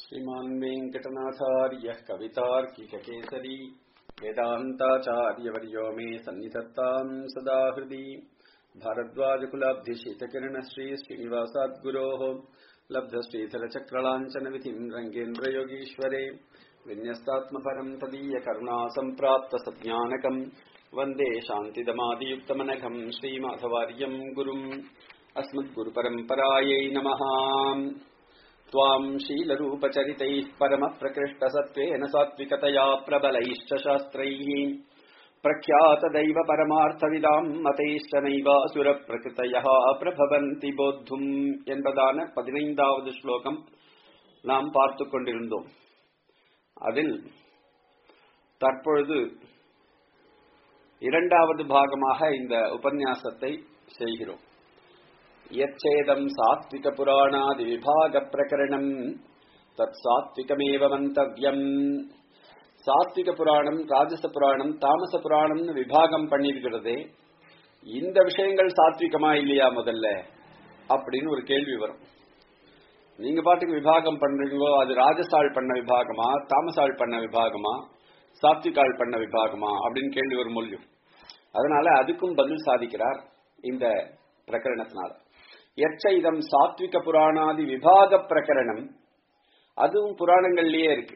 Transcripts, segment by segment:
श्रीमान् वेङ्कटनाथार्यः कवितार्किककेसरी वेदान्ताचार्यवर्यो मे सन्निधत्ताम् सदा हृदि भारद्वाजकुलाब्धिशीतकिरणश्री श्रीनिवासाद्गुरोः लब्धश्रीधरचक्रलाञ्छनविधिम् रङ्गेन्द्रयोगीश्वरे विन्यस्तात्मपरम् तदीयकरुणा सम्प्राप्तसज्ञानकम् वन्दे शान्तिदमादियुक्तमनघम् श्रीमाधवार्यम् गुरुम् अस्मद्गुरुपरम्परायै नमः त्वाम् शीलरूपचरितैः परमप्रकृष्टसत्त्वेन सात्विकतया प्रबलैश्च शास्त्रैः प्रख्यातदैव परमार्थविदाम् मतैश्च नैवासुरप्रकृतयः பிரபவந்தி போத்தும் என்பதான பதினைந்தாவது ஸ்லோகம் நாம் பார்த்து கொண்டிருந்தோம் அதில் தற்பொழுது இரண்டாவது பாகமாக இந்த உபன்யாசத்தை செய்கிறோம் यच्चेदम् सात्विकपुराणादिविभागप्रकरणम् तत् சாத்விகமேவ மந்தவ்யம் சாத்விக புராணம் ராஜச புராணம் தாமச புராணம்னு விபாகம் பண்ணிருக்கிறதே இந்த விஷயங்கள் சாத்விகமா இல்லையா முதல்ல அப்படின்னு ஒரு கேள்வி வரும் நீங்க பாட்டுக்கு விபாகம் பண்றீங்களோ அது ராஜசாள் பண்ண விபாகமா தாமசாள் பண்ண விபாகமா சாத்விகாள் பண்ண விபாகமா அப்படின்னு கேள்வி வரும் மொழியும் அதனால அதுக்கும் பதில் சாதிக்கிறார் இந்த பிரகரணத்தினால எச்சைதம் சாத்விக புராணாதி விபாக பிரகரணம் அதுவும் புராணங்கள்லயே இருக்கு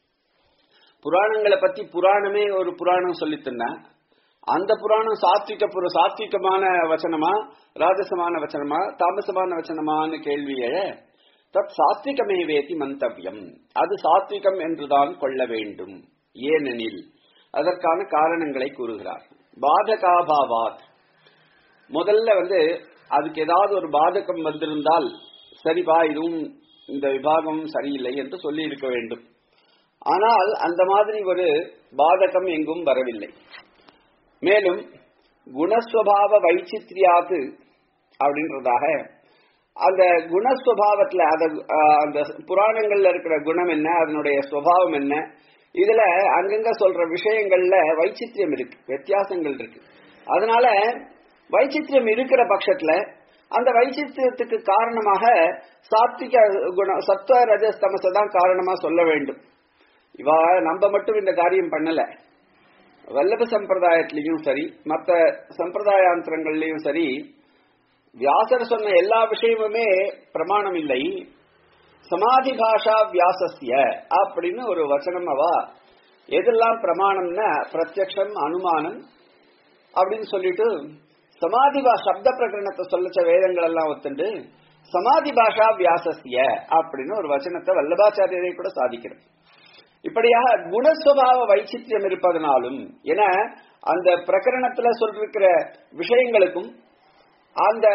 புராணங்களை பத்தி புராணமே ஒரு புராணம் சொல்லித்தன்னா அந்த புராணம் சாத்விக புர சாத்விகமான வச்சனமா ராஜசமான வச்சனமா தாமசமான வச்சனமான்னு கேள்விய தத் சாத்விகமே வேதி மந்தவியம் அது சாத்விகம் என்றுதான் கொள்ள வேண்டும் ஏனெனில் அதற்கான காரணங்களை கூறுகிறார் பாதகாபாவாத் முதல்ல வந்து அதுக்கு ஏதாவது ஒரு பாதகம் வந்திருந்தால் சரிபா இதுவும் இந்த விபாகம் சரியில்லை என்று சொல்லி இருக்க வேண்டும் ஆனால் அந்த மாதிரி ஒரு பாதகம் எங்கும் வரவில்லை மேலும் குணஸ்வபாவ வைச்சித்ரியாது அப்படின்றதாக அந்த குணஸ்வபாவத்துல அந்த புராணங்கள்ல இருக்கிற குணம் என்ன அதனுடைய சுவாவம் என்ன இதுல அங்கங்க சொல்ற விஷயங்கள்ல வைச்சித்தியம் இருக்கு வித்தியாசங்கள் இருக்கு அதனால வைச்சித்தியம் இருக்கிற பட்சத்துல அந்த வைச்சித்தியத்துக்கு காரணமாக சாத்விக குணம் சத்வ ரஜஸ் தமச தான் காரணமா சொல்ல வேண்டும் இவா நம்ம மட்டும் இந்த காரியம் பண்ணல வல்லப சம்பிரதாயத்திலையும் சரி மற்ற சம்பிரதாயாந்திரங்கள்லயும் சரி வியாசர் சொன்ன எல்லா விஷயமுமே பிரமாணம் இல்லை சமாதி பாஷா வியாசஸ்ய அப்படின்னு ஒரு வச்சனம் அவா எதெல்லாம் பிரமாணம்னா பிரத்யக்ஷம் அனுமானம் அப்படின்னு சொல்லிட்டு சமாதி பா சப்த பிரகரணத்தை சொல்லச்ச வேதங்கள் எல்லாம் ஒத்துண்டு சமாதி பாஷா வியாசஸ்ய அப்படின்னு ஒரு வச்சனத்தை வல்லபாச்சாரியரை கூட சாதிக்கிறது இப்படியாக குணஸ்வபாவ வைச்சித்தியம் இருப்பதனாலும் என அந்த பிரகரணத்துல சொல்லிருக்கிற விஷயங்களுக்கும் அந்த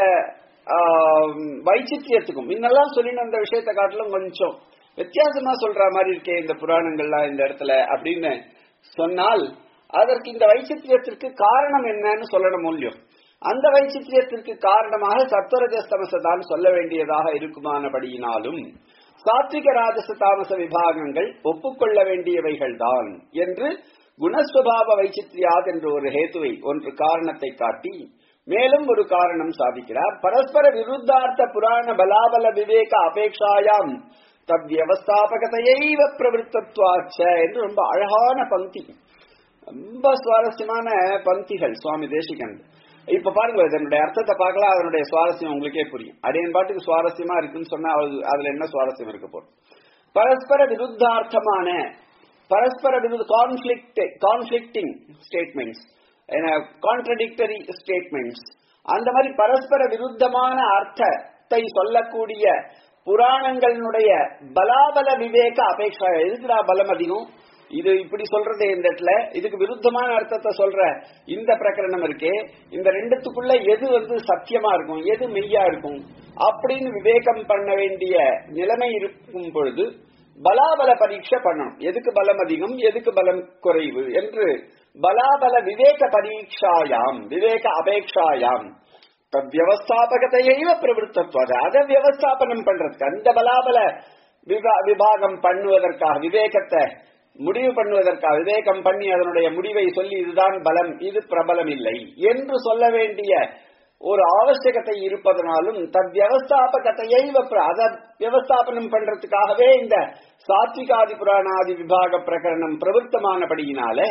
வைச்சித்தியத்துக்கும் முன்னெல்லாம் சொல்லின அந்த விஷயத்தை காட்டிலும் கொஞ்சம் வித்தியாசமா சொல்ற மாதிரி இருக்கே இந்த புராணங்கள்லாம் இந்த இடத்துல அப்படின்னு சொன்னால் அதற்கு இந்த வைச்சித்தியத்திற்கு காரணம் என்னன்னு சொல்லணும் மூலியம் அந்த வைச்சித்தியத்திற்கு காரணமாக சத்வரஜஸ்தமச தான் சொல்ல வேண்டியதாக இருக்குமானபடியினாலும் சாத்விக ராஜச தாமச விபாகங்கள் ஒப்புக்கொள்ள வேண்டியவைகள் தான் என்று குணஸ்வபாவ வைச்சித்ரியாத் என்ற ஒரு ஹேத்துவை ஒன்று காரணத்தை காட்டி மேலும் ஒரு காரணம் சாதிக்கிறார் பரஸ்பர விருத்தார்த்த புராண பலாபல விவேக அபேட்சாயாம் தத் வியவஸ்தாபகதையைவ பிரவருத்தத்வாச்ச என்று ரொம்ப அழகான பங்கி ரொம்ப சுவாரஸ்யமான பந்திகள் சுவாமி தேசிகன் இப்ப பாருங்க இதனுடைய அர்த்தத்தை பார்க்கலாம் அதனுடைய சுவாரஸ்யம் உங்களுக்கே புரியும் அடையன் பாட்டுக்கு சுவாரஸ்யமா இருக்குன்னு சொன்னா அதுல என்ன சுவாரஸ்யம் இருக்க போறோம் பரஸ்பர விருத்தார்த்தமான பரஸ்பர விருத்த conflict conflicting statements contradictory statements அந்த மாதிரி பரஸ்பர விருத்தமான அர்த்தத்தை சொல்லக்கூடிய புராணங்களினுடைய பலாபல விவேக அபேட்சா எதுக்குடா பலம் அதிகம் இது இப்படி சொல்றது இந்த இடத்துல இதுக்கு விருத்தமான அர்த்தத்தை சொல்ற இந்த பிரகரணம் இருக்கே இந்த ரெண்டுத்துக்குள்ள எது வந்து சத்தியமா இருக்கும் எது மெய்யா இருக்கும் அப்படின்னு விவேகம் பண்ண வேண்டிய நிலைமை இருக்கும் பொழுது பலாபல பரீட்சை பண்ணணும் எதுக்கு பலம் அதிகம் எதுக்கு பலம் குறைவு என்று பலாபல விவேக பரீட்சாயாம் விவேக அபேட்சாயாம் வியவஸ்தாபகத்தையைவ பிரவருத்தத்துவத அதை வியவஸ்தாபனம் பண்றதுக்கு அந்த பலாபல விபாகம் பண்ணுவதற்காக விவேகத்தை முடிவு பண்ணுவதற்காக விவேகம் பண்ணி அதனுடைய முடிவை சொல்லி இதுதான் பலம் இது பிரபலம் இல்லை என்று சொல்ல வேண்டிய ஒரு ஆவசியகத்தை இருப்பதனாலும் தத் வியவஸ்தாபகத்தையை அத வியவஸ்தாபனம் பண்றதுக்காகவே இந்த சாத்விகாதி புராணாதி விபாக பிரகரணம் பிரவருத்தமானபடியினாலே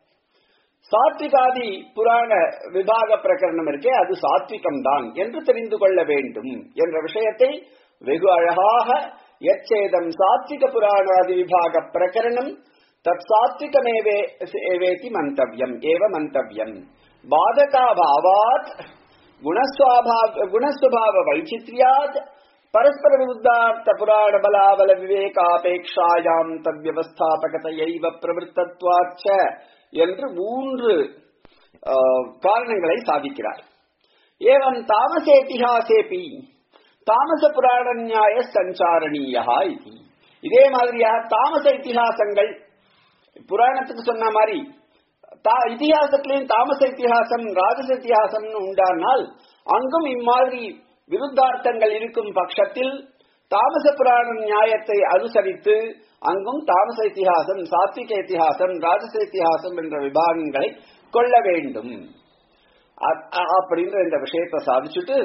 சாத்விகாதி புராண விபாக பிரகரணம் இருக்கே அது சாத்விகம் தான் என்று தெரிந்து கொள்ள வேண்டும் என்ற விஷயத்தை வெகு அழகாக எச்சேதம் சாத்விக புராணாதி விபாக பிரகரணம் தத் சாத்விகமேவே ஏவேதி மந்தவ்யம் ஏவ மந்தவ்யம் பாதகாபாவாத் குணஸ்வபாவ வைச்சித்ரியாத் பரஸ்பர விருத்தார்த்த புராண பலாபல விவேகாபேட்சாயாம் தத்வியவஸ்தாபகதையைவ பிரவருத்தத்வாச்ச என்று மூன்று காரணங்களை சாதிக்கிறார் ஏவம் தாமசேத்திஹாசேபி தாமச புராண நியாய சஞ்சாரணீயா இது இதே மாதிரியாக தாமச இத்திஹாசங்கள் புராணத்துக்கு சொன்ன மாதிரி இத்திஹாசத்திலையும் தாமச இத்திஹாசம் ராஜச இத்திஹாசம்னு உண்டானால் அங்கும் இம்மாதிரி விருத்தார்த்தங்கள் இருக்கும் பட்சத்தில் தாமச புராண நியாயத்தை அனுசரித்து அங்கும் தாமச இத்திஹாசம் சாத்விக இத்திஹாசம் ராஜச இத்திஹாசம் என்ற விபாகங்களை கொள்ள வேண்டும் அப்படின்ற இந்த விஷயத்தை சாதிச்சுட்டு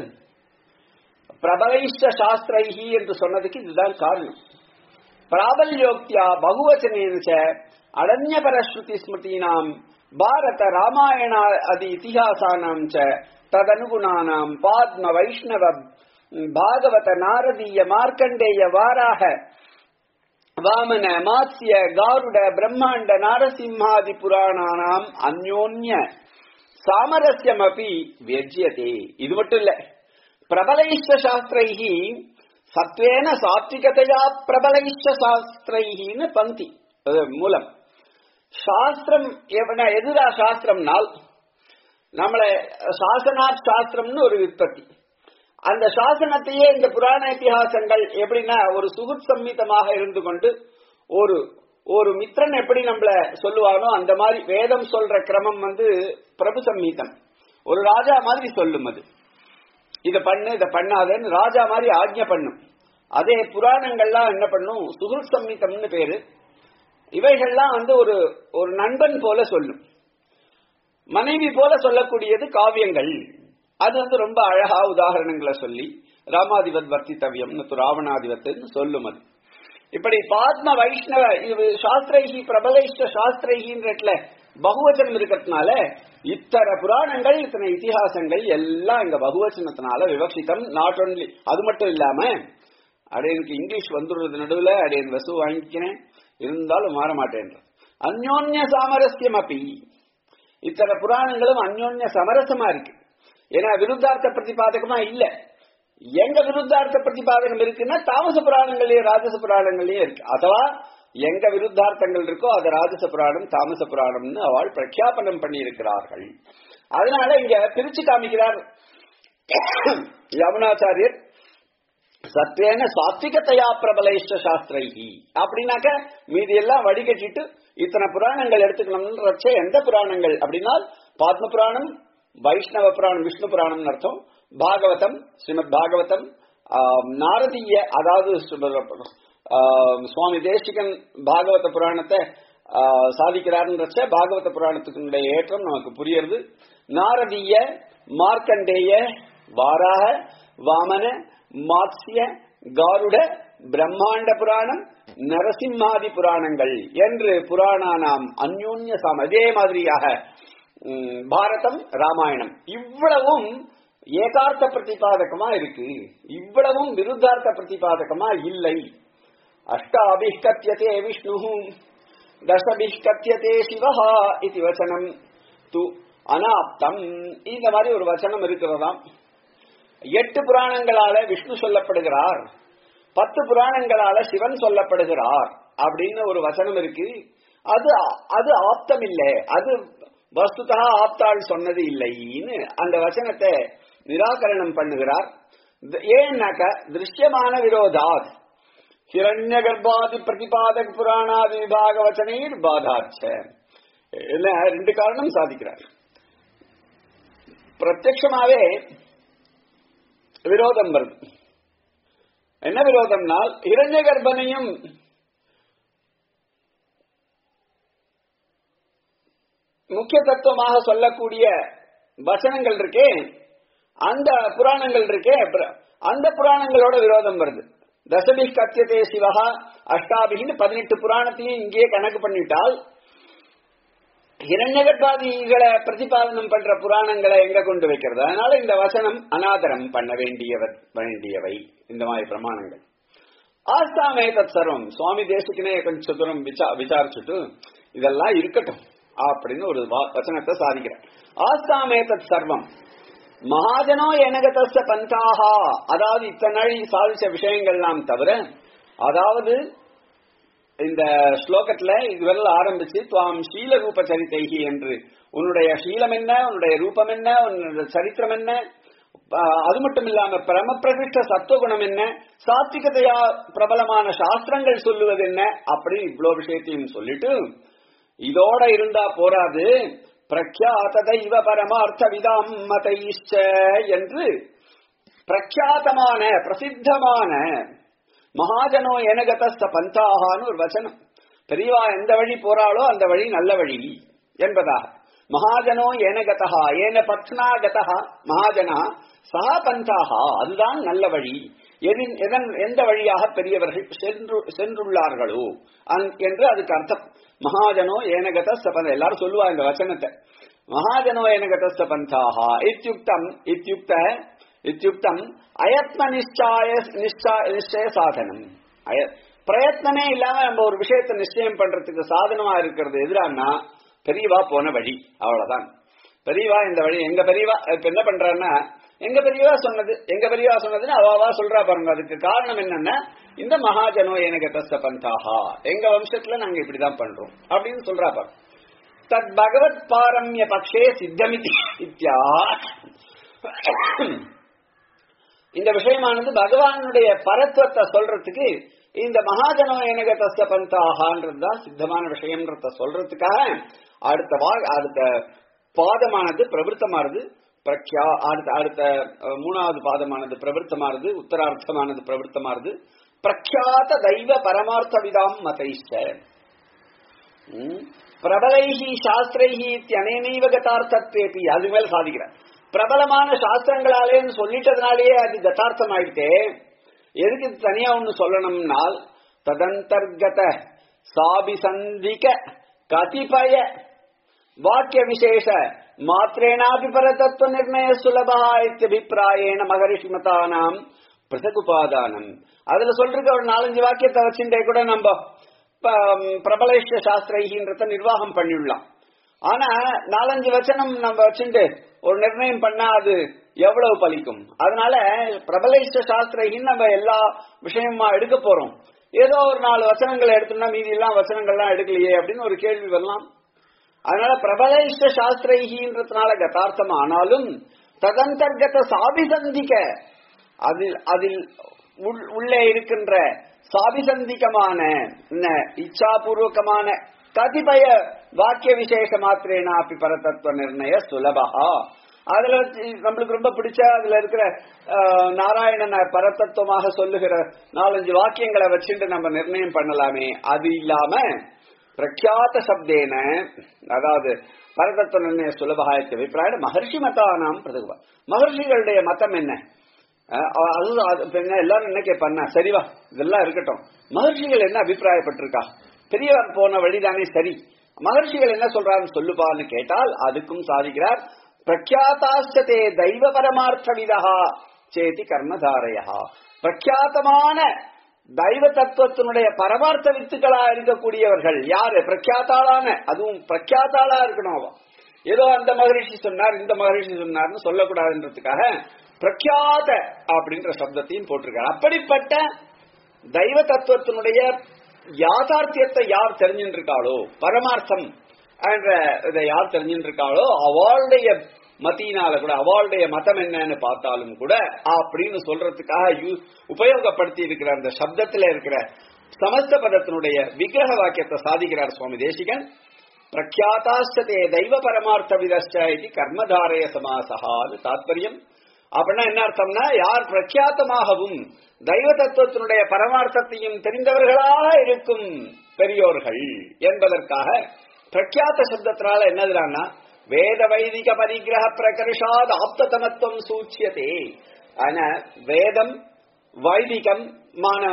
பிரபலைஷ்ட சாஸ்திரைஹி என்று சொன்னதுக்கு இதுதான் காரணம் பிராபல்யோக்தியா பகுவச்சனேன அனன்ய பரஸ்ருதி ஸ்மிருதீனாம் பாரத ராமாயண அதி இத்திஹாசானாம் ச ததனுகுணானாம் பாத்ம வைஷ்ணவ பாகவத நாரதீய மார்க்கண்டேய வாராக வாமன மாத்ய காருட பிரம்மாண்ட நாரசிம்மாதி புராணானாம் அந்யோன்ய சாமரஸ்யம் அப்படி வெஜ்யதே இது மட்டும் இல்ல பிரபலைஷ்ட சாஸ்திரைஹி சத்வேன சாத்விகதையா பிரபலைஷ்ட சாஸ்திரைஹின்னு பந்தி மூலம் சாஸ்திரம் எதுதா சாஸ்திரம்னால் நம்மள சாசனாத் சாஸ்திரம்னு ஒரு விற்பத்தி அந்த சாசனத்தையே இந்த புராண இத்திஹாசங்கள் எப்படின்னா ஒரு சுகுத் சம்மிதமாக இருந்து கொண்டு ஒரு ஒரு மித்திரன் எப்படி நம்மள சொல்லுவானோ அந்த மாதிரி வேதம் சொல்ற கிரமம் வந்து பிரபு சம்ஹீதம் ஒரு ராஜா மாதிரி சொல்லும் அது இத பண்ணு இத பண்ணாதன்னு ராஜா மாதிரி ஆக்ஞை பண்ணும் அதே புராணங்கள்லாம் என்ன பண்ணும் சுகுத் சம்மிதம்னு பேரு இவைகள்லாம் வந்து ஒரு ஒரு நண்பன் போல சொல்லும் மனைவி போல சொல்லக்கூடியது காவியங்கள் அது வந்து ரொம்ப அழகா உதாரணங்களை சொல்லி ராமாதிபத் வர்த்தித்தவியம் ராவணாதிபத்துன்னு சொல்லும் அது இப்படி பாத்ம வைஷ்ணவ இது சாஸ்திரைஹி பிரபலைஷ்ட சாஸ்திரைஹின்றதுல பகுவச்சனம் இருக்கிறதுனால இத்தனை புராணங்கள் இத்தனை இத்திஹாசங்கள் எல்லாம் இங்க பகுவச்சனத்தினால விவக்ஷிதம் நாட் ஒன்லி அது மட்டும் இல்லாம அடையனுக்கு இங்கிலீஷ் வந்துடுறது நடுவுல அடையன் வசு வாங்கிக்கிறேன் இருந்தாலும் மாற மாட்டேன் அந்யோன்ய சாமரஸ்யம் அப்பி இத்தனை புராணங்களும் அந்யோன்ய சமரசமா இருக்கு ஏன்னா விருத்தார்த்த பிரதிபாதகமா இல்ல எங்க விருத்தார்த்த பிரதிபாதகம் இருக்குன்னா தாமச புராணங்களையும் ராஜச புராணங்களையும் இருக்கு அதுவா எங்க விருத்தார்த்தங்கள் இருக்கோ அது ராஜச புராணம் தாமச புராணம்னு அவள் பிரக்யாபனம் பண்ணி இருக்கிறார்கள் அதனால இங்க பிரிச்சு காமிக்கிறார் யமுனாச்சாரியர் சத்வேன சாத்விகத்தையா பிரபலைஷ்ட சாஸ்திரைஹி அப்படின்னாக்க மீதி எல்லாம் வடிகட்டிட்டு இத்தனை புராணங்கள் எடுத்துக்கணும்ன்றச்ச எந்த புராணங்கள் அப்படின்னா பாத்ம புராணம் வைஷ்ணவ புராணம் விஷ்ணு புராணம் அர்த்தம் பாகவதம் ஸ்ரீமத் பாகவதம் நாரதீய அதாவது சுவாமி தேசிகன் பாகவத புராணத்தை சாதிக்கிறார்ன்றச்ச பாகவத புராணத்துக்குடைய ஏற்றம் நமக்கு புரியுறது நாரதீய மார்க்கண்டேய வாராக வாமன மாத்ஸ்ய காருட பிரம்மாண்ட புராணம் நரசிம்மாதி புராணங்கள் என்று புராணானாம் அந்யோன்ய சாம அதே மாதிரியாக பாரதம் ராமாயணம் இவ்வளவும் ஏகார்த்த பிரதிபாதகமா இருக்கு இவ்வளவும் விருத்தார்த்த பிரதிபாதகமா இல்லை அஷ்டாபிஹ் கத்தியதே விஷ்ணு தசபிஹ் கத்தியதே சிவஹா இது வச்சனம் து அனாப்தம் இந்த மாதிரி ஒரு வச்சனம் இருக்கிறதாம் எட்டு புராணங்களால விஷ்ணு சொல்லப்படுகிறார் பத்து புராணங்களால சிவன் சொல்லப்படுகிறார் அப்படின்னு ஒரு வசனம் இருக்கு அது அது ஆப்தம் இல்லை அது வஸ்துதா ஆப்தாள் சொன்னது இல்லைன்னு அந்த வசனத்தை நிராகரணம் பண்ணுகிறார் ஏன்னாக்க திருஷ்யமான விரோதாத் ஹிரண்ய கர்ப்பாதி பிரதிபாதக புராணாதி விபாக வச்சனையில் பாதாச்ச ரெண்டு காரணம் சாதிக்கிறார் பிரத்யமாவே விரோதம் வருது என்ன விரோதம்னால் இரண்ய கர்ப்பனையும் முக்கிய தத்துவமாக சொல்லக்கூடிய வசனங்கள் இருக்கே அந்த புராணங்கள் இருக்கே பிர- அந்த புராணங்களோட விரோதம் வருது தசபி கத்தியதே சிவகா அஷ்டாபிகின்னு பதினெட்டு புராணத்தையும் இங்கேயே கணக்கு பண்ணிட்டால் இரண்யகட்பாதிகளை பிரதிபாதனம் பண்ற புராணங்களை எங்க கொண்டு வைக்கிறது அதனால இந்த வசனம் அனாதரம் பண்ண வேண்டியவர் வேண்டியவை இந்த மாதிரி பிரமாணங்கள் ஆஸ்தாமே தத் சர்வம் சுவாமி தேசிக்கனே கொஞ்சம் தூரம் விசா- விசாரிச்சுட்டு இதெல்லாம் இருக்கட்டும் அப்படின்னு ஒரு வா- வசனத்தை சாதிக்கிறேன் ஆஸ்தாமே தத் சர்வம் மகாஜனோ எனகதஸ்த பந்தாகா அதாவது இத்தனை நாள் சாதிச்ச விஷயங்கள்லாம் தவிர அதாவது இந்த ஸ்லோகத்துல இதுவரை ஆரம்பிச்சு துவாம் ஷீல ரூப சரிதைகி என்று உன்னுடைய ஷீலம் என்ன உன்னுடைய ரூபம் என்ன உன்னுடைய சரித்திரம் என்ன ஆஹ் அது மட்டும் இல்லாம பிரம பிரதிஷ்ட சத்துவகுணம் என்ன சாத்விகதையா பிரபலமான சாஸ்திரங்கள் சொல்லுவது என்ன அப்படி இவ்வளவு விஷயத்தையும் சொல்லிட்டு இதோட இருந்தா போராது பிரக்யாத தெய்வ பரமார்த்த விதாம் மதைஷ்ட என்று பிரக்யாத்தமான பிரசித்தமான மகாஜனோ எனகதஸ்த பந்தாகான்னு ஒரு வசனம் பெரியவா எந்த வழி போறாளோ அந்த வழி நல்ல வழி என்பதாக மகாஜனோ ஏனகதா ஏன பத்னா கதா மகாஜனா சா பந்தாகா அதுதான் நல்ல வழி எதின் எதன் எந்த வழியாக பெரியவர்கள் சென்று சென்றுள்ளார்களோ அந்- என்று அதுக்கு அர்த்தம் மகாஜனோ ஏனகத சபந்த எல்லாரும் சொல்லுவா இந்த வச்சனத்தை மகாஜனோ ஏனகத பந்தாகா இத்தியுக்தம் இத்தியுக்த இத்தியுக்தம் அயத்ன நிச்சய நிச்சய நிச்சய சாதனம் அய பிரயத்னமே இல்லாம நம்ம ஒரு விஷயத்தை நிச்சயம் பண்றதுக்கு சாதனமா இருக்கிறது எதிரானா பெரியவா போன வழி அவ்வளவுதான் பெரியவா இந்த வழி எங்க பெரியவா இப்ப என்ன பண்றான்னா எங்க பெரியவா சொன்னது எங்க பெரியவா சொன்னதுன்னு அவாவா சொல்றா பாருங்க அதுக்கு காரணம் என்னன்னா இந்த மகாஜனோ எனக்கு தஸ்த பந்தாஹா எங்க வம்சத்துல நாங்க இப்படிதான் பண்றோம் அப்படின்னு சொல்றா பாருங்க தத் பகவத் பாரம்ய பக்ஷே சித்தமிதி இத்யா இந்த விஷயமானது பகவானுடைய பரத்துவத்தை சொல்றதுக்கு இந்த மகாஜனோ எனக்கு தஸ்த பந்தாகான்றதுதான் சித்தமான விஷயம்ன்றத சொல்றதுக்காக அடுத்த வா அடுத்த பாதமானது பிரவருத்தமானது பிரக்யா அடுத்த அடுத்த அஹ், மூணாவது பாதமானது பிரவருத்தமானது உத்தரார்த்தமானது பிரவருத்தமானது பிரக்யாத தெய்வ பரமார்த்த விதாம் மதைஷ்ட ம். பிரபலைஹி சாஸ்திரைஹி இத்தியனேனைவ கதார்த்தத்வேபி அது மேல் சாதிக்கிறார் பிரபலமான சாஸ்திரங்களாலேன்னு சொல்லிட்டதுனாலேயே அது கதார்த்தம் ஆயிட்டே எதுக்கு இது தனியா ஒண்ணு சொல்லணும்னால் ததந்தர்கத சாபிசந்திக கதிபய வாக்கிய விசேஷ மாத்திரேனாபி பரதத்துவ நிர்ணய சுலபா இத்தியபிப்பிராயேன மகரிஷி மதானாம் பிரசகுபாதானம் அதுல சொல்றதுக்கு ஒரு நாலஞ்சு வாக்கியத்தை வச்சுட்டே கூட நம்ம ப- பிரபலேஷ சாஸ்திரைகின்றத நிர்வாகம் பண்ணிடலாம் ஆனா நாலஞ்சு வச்சனம் நம்ம வச்சுட்டு ஒரு நிர்ணயம் பண்ணா அது எவ்வளவு பலிக்கும் அதனால பிரபலேஷ சாஸ்திரைகின்னு நம்ம எல்லா விஷயமா எடுக்க போறோம் ஏதோ ஒரு நாலு வச்சனங்களை எடுத்தோம்னா மீதி எல்லாம் வச்சனங்கள்லாம் எடுக்கலையே அப்படின்னு ஒரு கேள்வி வரலாம் அதனால பிரபலைஷ்ட சாஸ்திரைகின்றதுனால கதார்த்தம் ஆனாலும் ததந்தர்கத சாபிசந்திக்க அதில் அதில் உள்- உள்ளே இருக்கின்ற சாபிசந்திகமான என்ன, இச்சாபூர்வகமான கதிபய வாக்கிய விசேஷ மாத்திரேனா அப்படி பரதத்துவ நிர்ணய சுலபா அதுல வச்சு நம்மளுக்கு ரொம்ப பிடிச்ச அதுல இருக்கிற ஆஹ், நாராயணனை பரதத்துவமாக சொல்லுகிற நாலஞ்சு வாக்கியங்களை வச்சுட்டு நம்ம நிர்ணயம் பண்ணலாமே அது இல்லாம பிரக்யாத சப்தேன அதாவது பரதத்துவ நிர்ணய சுலபகாயத்தை அபிப்பிராய மகர்ஷி மதானாம் பிரதுகுவா மகர்ஷிகளுடைய மதம் என்ன அஹ் அதுதான் அது இப்ப என்ன எல்லாரும் என்ன கேட்பாங்க சரிவா இதெல்லாம் இருக்கட்டும் மகர்ஷிகள் என்ன அபிப்பிராயப்பட்டிருக்கா பெரியவர் போன வழிதானே சரி மகர்ஷிகள் என்ன சொல்றாருன்னு சொல்லுப்பான்னு கேட்டால் அதுக்கும் சாதிக்கிறார் பிரக்யாத்தாஸ்தே தெய்வ பரமார்த்த விதா சேதி கர்மதாரையா பிரக்யாத்தமான தெய்வ தத்துவத்தினுடைய பரமார்த்த வித்துக்களா இருக்கக்கூடியவர்கள் யாரு பிரக்யாத்தாளான அதுவும் பிரக்யாத்தாளா இருக்கணும் அவ ஏதோ அந்த மகரிஷி சொன்னார் இந்த மகரிஷி சொன்னார்னு சொல்லக்கூடாதுன்றதுக்காக பிரக்யாத அப்படின்ற சப்தத்தையும் போட்டிருக்காரு அப்படிப்பட்ட தெய்வ தத்துவத்தினுடைய யாதார்த்தியத்தை யார் தெரிஞ்சுட்டு இருக்காளோ பரமார்த்தம் என்ற இதை யார் தெரிஞ்சுட்டு இருக்காளோ அவளுடைய மத்தியினால கூட அவளுடைய மதம் என்னன்னு பார்த்தாலும் கூட அப்படின்னு சொல்றதுக்காக யூ- உபயோகப்படுத்தி இருக்கிற அந்த சப்தத்துல இருக்கிற சமஸ்த பதத்தினுடைய விக்கிரக வாக்கியத்தை சாதிக்கிறார் சுவாமி தேசிகன் பிரக்யாத்தாஸ்தே தெய்வ பரமார்த்த விதஷ்ட இது கர்மதாரய சமாசகான்னு தாத்பரியம் அப்படின்னா என்ன அர்த்தம்னா யார் பிரக்யாத்தமாகவும் தெய்வ தத்துவத்தினுடைய பரமார்த்தத்தையும் தெரிந்தவர்களாக இருக்கும் பெரியோர்கள் என்பதற்காக பிரக்யாத்த சப்தத்தினால என்னதுறான்னா வேத வைதிக பரிகிரக பிரகர்ஷாத் ஆப்ததமத்துவம் சூச்சியதே ஆனா வேதம் வைதிகம் மான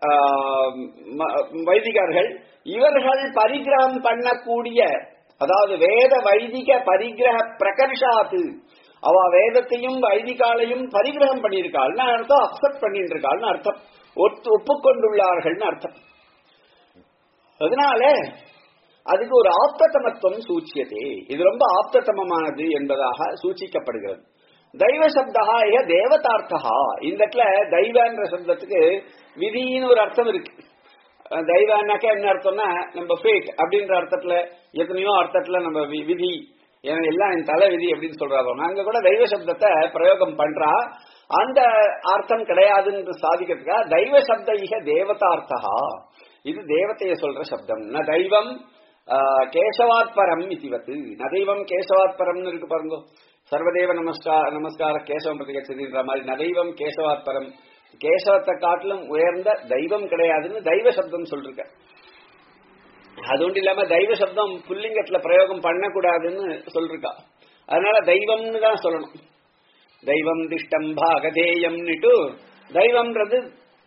வைதிகர்கள் இவர்கள் பரிகிரகம் பண்ணக்கூடிய அதாவது வேத வைதிக பரிகிரக பிரகர்ஷாத்து அவ வேதத்தையும் வைதிகாலையும் பரிகிரகம் பண்ணியிருக்காள்னு அர்த்தம் அக்செப்ட் பண்ணிட்டு இருக்காள்னு அர்த்தம் ஒத்து ஒப்புக்கொண்டுள்ளார்கள்னு அர்த்தம் அதனால அதுக்கு ஒரு ஆப்ததமத்துவம் சூச்சியதே இது ரொம்ப ஆப்ததமமானது என்பதாக சூச்சிக்கப்படுகிறது தெய்வ சப்தா ஏக தேவதார்த்தா இந்த இடத்துல தெய்வன்ற சப்தத்துக்கு விதின்னு ஒரு அர்த்தம் இருக்கு தெய்வனாக்கா என்ன அர்த்தம்னா நம்ம ஃபேட் அப்படின்ற அர்த்தத்துல எத்தனையோ அர்த்தத்துல நம்ம விதி எல்லாம் என் தலை விதி அப்படின்னு சொல்றாங்க நாங்க கூட தெய்வ சப்தத்தை பிரயோகம் பண்றா அந்த அர்த்தம் கிடையாதுன்னு சாதிக்கிறதுக்கா தெய்வ சப்த இக தேவதார்த்தா இது தேவத்தைய சொல்ற சப்தம் ந தெய்வம் கேசவாத் பரம் இதுவத்து ந தெய்வம் கேசவாத் பரம்னு இருக்கு பாருங்க சர்வதேவ நமஸ்கார நமஸ்கார கேசவம் பிரதிகட்சதுன்ற மாதிரி நதைவம் கேசவாத் பரம் கேசவத்தை காட்டிலும் உயர்ந்த தெய்வம் கிடையாதுன்னு தெய்வ சப்தம் சொல்லிருக்க அது ஒன்றும் இல்லாம தெய்வ சப்தம் புல்லிங்கத்துல பிரயோகம் பண்ணக்கூடாதுன்னு சொல்லிருக்கா அதனால தெய்வம்னு தான் சொல்லணும் தெய்வம் திஷ்டம் பாகதேயம்னுட்டு தெய்வம்ன்றது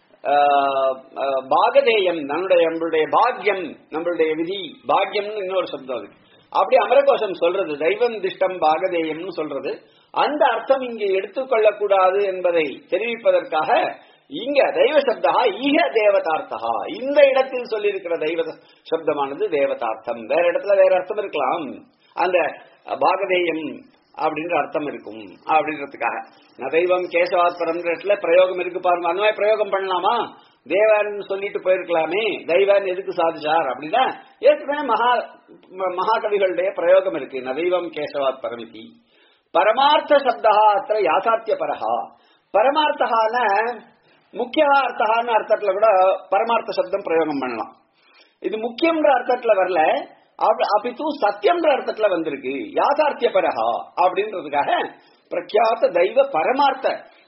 பாகதேயம் நம்மளுடைய நம்மளுடைய பாக்யம் நம்மளுடைய விதி பாக்யம்னு இன்னொரு சப்தம் அது அப்படி அமரகோஷம் சொல்றது தெய்வம் திஷ்டம் பாகதேயம்னு சொல்றது அந்த அர்த்தம் இங்கே எடுத்துக்கொள்ளக்கூடாது என்பதை தெரிவிப்பதற்காக இங்க தெய்வ சப்தா ஈக தேவதார்த்தா இந்த இடத்தில் சொல்லியிருக்கிற தெய்வ சப்தமானது தேவதார்த்தம் வேற இடத்துல வேற அர்த்தம் இருக்கலாம் அந்த பாகதேயம் அப்படின்ற அர்த்தம் இருக்கும் அப்படின்றதுக்காக நதைவம் கேசவாத்பரம் இடத்துல பிரயோகம் இருக்கு பாருங்க அந்த மாதிரி பிரயோகம் பண்ணலாமா தேவன் சொல்லிட்டு போயிருக்கலாமே தெய்வன் எதுக்கு சாதிச்சார் அப்படின்னா ஏற்கனவே மகா மகாகவிகளுடைய பிரயோகம் இருக்கு நதைவம் கேசவாத் பரமிதி பரமார்த்த சப்தா அத்த யாசாத்திய பரஹா பரமார்த்தகான முக்கிய அர்த்தகான அர்த்தத்துல கூட பரமார்த்த சப்தம் பிரயோகம் பண்ணலாம் இது முக்கியம்ன்ற அர்த்தத்துல வரல அப்பித்து சத்தியம்ன்ற அர்த்தத்துல வந்திருக்கு யாதார்த்திய பரஹா அப்படின்றதுக்காக பிரக்யாத்த தெய்வ பரமார்த்த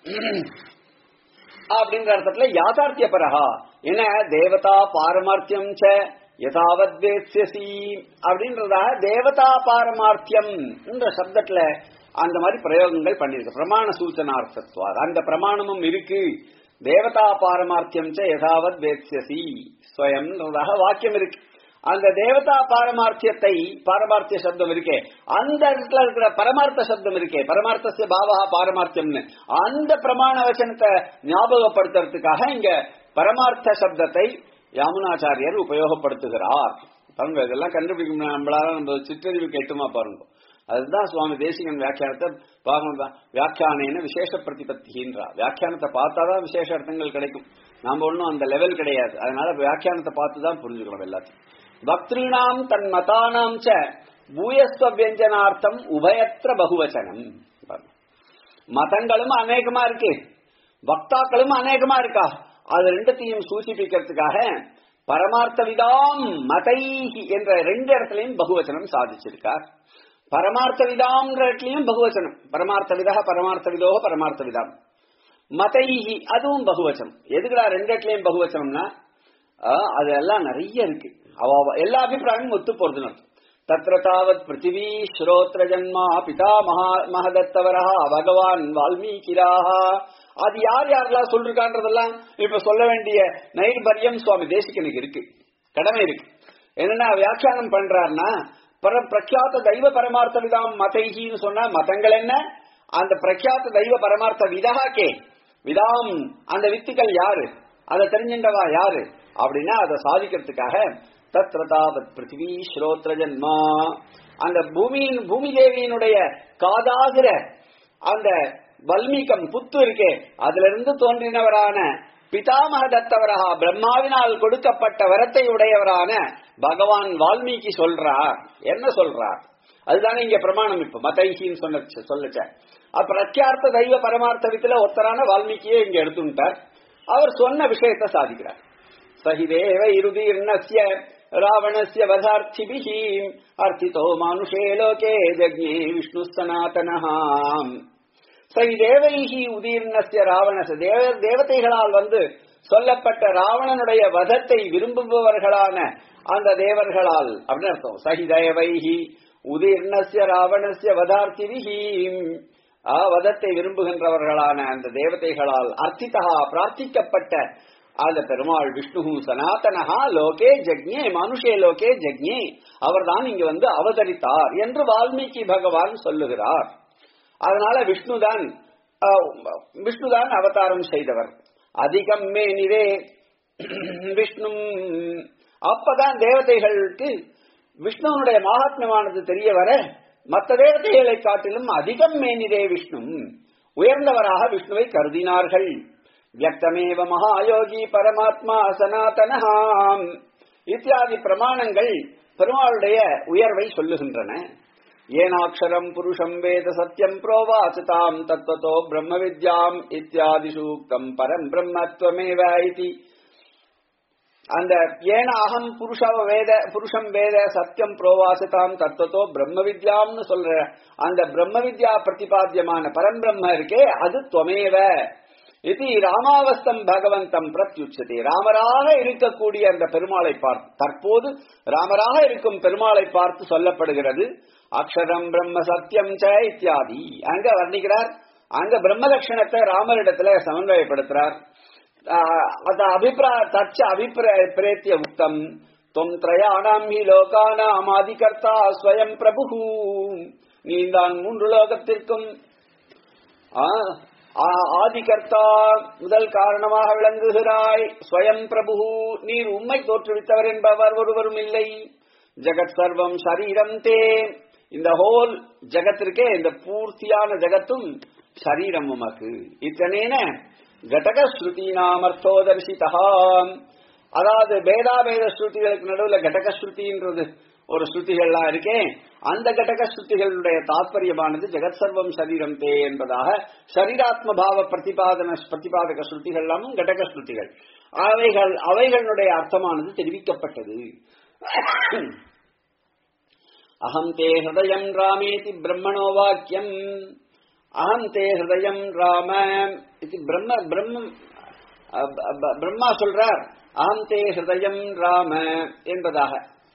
அப்படின்ற அர்த்தத்துல யாதார்த்திய பரஹா என்ன தேவதா பாரமார்த்தியம் ச யதாவத் வேத்யசி அப்படின்றதாக தேவதா பாரமார்த்தியம் என்ற சப்தத்துல அந்த மாதிரி பிரயோகங்கள் பண்ணிருக்கு பிரமாண சூச்சனார்த்தத்வா அந்த பிரமாணமும் இருக்கு தேவதா பாரமார்த்தியம் ச யதாவத் வேத்யசி ஸ்வயம்ன்றதாக வாக்கியம் இருக்கு அந்த தேவதா பாரமார்த்தியத்தை பாரமார்த்திய சப்தம் இருக்கே அந்த இடத்துல இருக்கிற பரமார்த்த சப்தம் இருக்கே பரமார்த்த பாவா பாரமார்த்தியம்னு அந்த பிரமாண வச்சனத்தை ஞாபகப்படுத்துறதுக்காக இங்க பரமார்த்த சப்தத்தை யாமுனாச்சாரியர் உபயோகப்படுத்துகிறார் பாருங்க இதெல்லாம் கண்டுபிடிக்க நம்மளால நம்ம சிற்றறிவு கேட்டுமா பாருங்க அதுதான் சுவாமி தேசிகன் வியாக்கியானத்தை பார்க்கணும் வியாக்கியானேன்னு விசேஷ பிரதிபத்தின்றா வியாக்கியானத்தை பார்த்தாதான் விசேஷ அர்த்தங்கள் கிடைக்கும் நாம ஒன்றும் அந்த லெவல் கிடையாது அதனால வியாக்கியானத்தை பார்த்து தான் புரிஞ்சுக்கணும் எல்லாத்தையும் பக்திரீணாம் தன் மதானாம் ச பூயஸ்வ வியஞ்சனார்த்தம் உபயத்திர பகுவச்சனம் மதங்களும் அநேகமா இருக்கு பக்தாக்களும் அநேகமா இருக்கா அது ரெண்டத்தையும் சூசிப்பிக்கிறதுக்காக பரமார்த்த விதாம் மதைஹி என்ற ரெண்டு இடத்துலயும் பகுவச்சனம் சாதிச்சிருக்கார் பரமார்த்த விதாம்ன்ற இடத்துலயும் பகுவச்சனம் பரமார்த்த விதா பரமார்த்த விதோக பரமார்த்த விதாம் மதைஹி அதுவும் பகுவச்சனம் எதுக்குடா ரெண்டு இடத்துலயும் பகுவச்சனம்னா அதெல்லாம் நிறைய இருக்கு அவ எல்லா அபிப்பிராயமும் ஒத்து போறதுன்னு அர்த்தம் தத்ர தாவத் பிருத்திவி ஸ்ரோத்ர ஜன்மா பிதா மகா மகதத்தவரா பகவான் வால்மீகிராஹா அது யார் யாரெல்லாம் சொல்லிருக்கான்றதெல்லாம் இப்ப சொல்ல வேண்டிய நைர்பரியம் சுவாமி தேசிகனுக்கு இருக்கு கடமை இருக்கு என்னன்னா வியாக்கியானம் பண்றாருன்னா பர பிரக்யாத்த தெய்வ பரமார்த்த விதாம் மதைகின்னு சொன்னா மதங்கள் என்ன அந்த பிரக்யாத்த தெய்வ பரமார்த்த விதா கே விதாம் அந்த வித்துக்கள் யாரு அதை தெரிஞ்சின்றவா யாரு அப்படின்னா அதை சாதிக்கிறதுக்காக தத்ரதாவத் பிருத்திவி ஸ்ரோத்ர ஜன்மா அந்த பூமியின் பூமி தேவியினுடைய காதாகிற அந்த வல்மீகம் புத்து இருக்கே அதுல இருந்து தோன்றினவரான பிதாமக தத்தவரா பிரம்மாவினால் கொடுக்கப்பட்ட வரத்தை உடையவரான பகவான் வால்மீகி சொல்றார் என்ன சொல்றார் அதுதானே இங்க பிரமாணம் இப்ப மதைஹின்னு சொன்ன சொல்லச்ச பிரக்யார்த்த தெய்வ பரமார்த்த வித்துல ஒத்தரான வால்மீகியே இங்க எடுத்துட்டார் அவர் சொன்ன விஷயத்தை சாதிக்கிறார் சகிதேவ இருதீர்ணஸ்ய ராவணஸ்ய வதார்த்திபிஹி அர்த்திதோ மானுஷே லோகே ஜக்ஞே விஷ்ணு சனாதனஹாம் சகிதேவைஹி உதீர்ணஸ்ய ராவணச தேவ தேவதைகளால் வந்து சொல்லப்பட்ட ராவணனுடைய வதத்தை விரும்புபவர்களான அந்த தேவர்களால் அப்படின்னு அர்த்தம் சகிதேவைஹி உதீர்ணஸ்ய ராவணஸ்ய வதார்த்திவிஹி ஆ, வதத்தை விரும்புகின்றவர்களான அந்த தேவதைகளால் அர்த்திதா பிரார்த்திக்கப்பட்ட அந்த பெருமாள் விஷ்ணு சனாதனஹா லோகே ஜக்ஞே மனுஷே லோகே ஜக்ஞே அவர்தான் இங்கு வந்து அவதரித்தார் என்று வால்மீகி பகவான் சொல்லுகிறார் அதனால விஷ்ணுதான் ஆ, விஷ்ணுதான் அவதாரம் செய்தவர் அதிகம் மே நிவே விஷ்ணு அப்பதான் தேவதைகளுக்கு விஷ்ணுவனுடைய மகாத்மியமானது தெரிய வர மற்ற தேவதைகளை காட்டிலும் அதிகம் மேனிதே விஷ்ணு உயர்ந்தவராக விஷ்ணுவை கருதினார்கள் வியக்தமேவ மகாயோகி பரமாத்மா சனாதனஹாம் இத்தியாதி பிரமாணங்கள் பெருமாளுடைய உயர்வை சொல்லுகின்றன ஏனாட்சரம் புருஷம் வேத சத்யம் புரோவாசிதாம் தத்வதோ பிரம்ம வித்யாம் இத்தியாதி சூக்தம் பரம் பிரம்மத்வமேவ இதி அந்த ஏன அகம் புருஷ வேத புருஷம் வேத சத்தியம் புரோவாசிதாம் தத்துவத்தோ பிரம்ம வித்யாம்னு சொல்ற அந்த பிரம்ம வித்யா பிரதிபாத்தியமான பரம்பிரம்ம இருக்கே அது துவமேவ இது ராமாவஸ்தம் பகவந்தம் பிரத்யுச்சதி ராமராக இருக்கக்கூடிய அந்த பெருமாளை பார்த்து தற்போது ராமராக இருக்கும் பெருமாளை பார்த்து சொல்லப்படுகிறது அக்ஷரம் பிரம்ம சத்தியம் ச இத்தியாதி அங்க வர்ணிக்கிறார் அங்க பிரம்ம லட்சணத்தை ராமரிடத்துல சமன்வயப்படுத்துறார் அத அபிப்பிராய தச்ச அபிப்பிரேத்திய உக்தம் தொம் திரயாணாம் ஹி லோகானாம் ஆதிகர்த்தா ஸ்வயம் பிரபு நீதான் மூன்று லோகத்திற்கும் ஆ- ஆ- ஆதிகர்த்தா முதல் காரணமாக விளங்குகிறாய் ஸ்வயம் பிரபு நீர் உம்மை தோற்றுவித்தவர் என்பவர் ஒருவரும் இல்லை ஜெகத் சர்வம் சரீரம் தே இந்த ஹோல் ஜகத்திற்கே இந்த பூர்த்தியான ஜகத்தும் சரீரம் உமக்கு இத்தனேன கடக ஸ்ருதி நாமர்த்தோதர்சிதா அதாவது பேதாபேத ஸ்ருதிகளுக்கு நடுவுல கடக ஸ்ருதின்றது ஒரு ஸ்ருதிகள்லாம் இருக்கே அந்த கடக ஸ்ருதிகளுடைய தாத்பரியமானது ஜெகத் சர்வம் சரீரம் தே என்பதாக சரீராத்ம பாவ பிரதிபாதன பிரதிபாதக ஸ்ருதிகள் எல்லாமும் கடக ஸ்ருதிகள் அவைகள் அவைகளுடைய அர்த்தமானது தெரிவிக்கப்பட்டது அகம் தே ஹிருதயம் ராமேதி பிரம்மணோ வாக்கியம் அகம் தே ஹிருதயம் ராம இது பிரம்ம பிரம்ம அ- அ- பிரம்மா சொல்றார் அகம் தே ஹிருதயம் ராம என்பதாக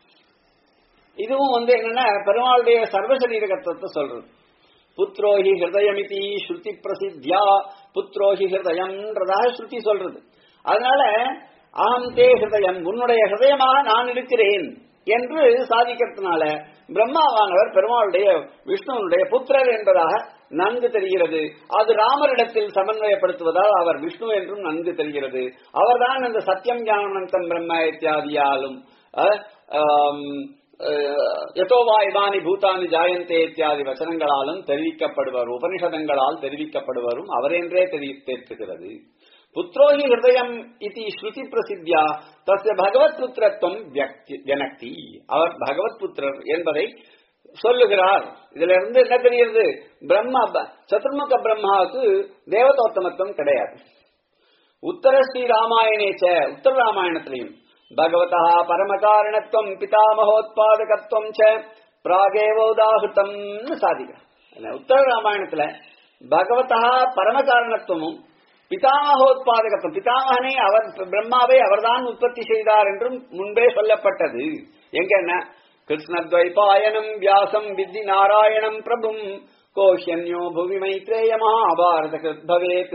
இதுவும் வந்து என்னன்னா பெருமாளுடைய சர்வசரீரகத்துவத்தை சொல்றது புத்ரோஹி ஹிருதயமிதி ஸ்ருதி பிரசித்தியா புத்ரோஹி ஹிருதயம்ன்றதாக ஸ்ருதி சொல்றது அதனால அகம் தே ஹிருதயம் உன்னுடைய ஹிருதயமாக நான் இருக்கிறேன் என்று சாதிக்கிறதுனால பிரம்மாவானவர் பெருமாளுடைய விஷ்ணுவனுடைய புத்திரர் என்பதாக நன்கு தெரிகிறது அது ராமரிடத்தில் சமன்வயப்படுத்துவதால் அவர் விஷ்ணு என்றும் நன்கு தெரிகிறது அவர்தான் அந்த சத்தியம் ஞானந்தம் பிரம்ம இத்தியாதியாலும் அஹ், ஆம், அஹ், யதோவா இமானி பூதானி ஜாயந்தே இத்தியாதி வசனங்களாலும் தெரிவிக்கப்படுவர் உபனிஷதங்களால் தெரிவிக்கப்படுவரும் அவரென்றே தெரி தேற்றுகிறது புத்ரோஹி ஹிருதயம் இது ஸ்ருதி பிரசித்தியா தஸ்ய பகவத் புத்திரத்துவம் வியக்தி- வியனக்தி அவர் பகவத் புத்திரர் என்பதை சொல்லுகிறார் இதுல இருந்து என்ன தெரியுது பிரம்மா ப- சதுர்முக பிரம்மாவுக்கு தேவதோத்தமத்துவம் கிடையாது உத்தர ஸ்ரீ ராமாயணேச்ச உத்தர ராமாயணத்திலையும் பகவதா பரமகாரணத்துவம் பிதாமகோத்பாதகத்துவம் ச பிராகேவோதாகிருத்தம் சாதிக்கிறார் உத்தர ராமாயணத்துல பகவதா பரமகாரணத்துவமும் பிதாமகோத்பாதகத்துவம் பிதாமகனை அவர் பிரம்மாவை அவர்தான் உற்பத்தி செய்தார் என்றும் முன்பே சொல்லப்பட்டது எங்க என்ன கிருஷ்ணத்வைபாயனம் வியாசம் வித்தி நாராயணம் பிரபும் கோஷன்யோ புவி மைத்ரேய மகாபாரத கிருத் பவேத்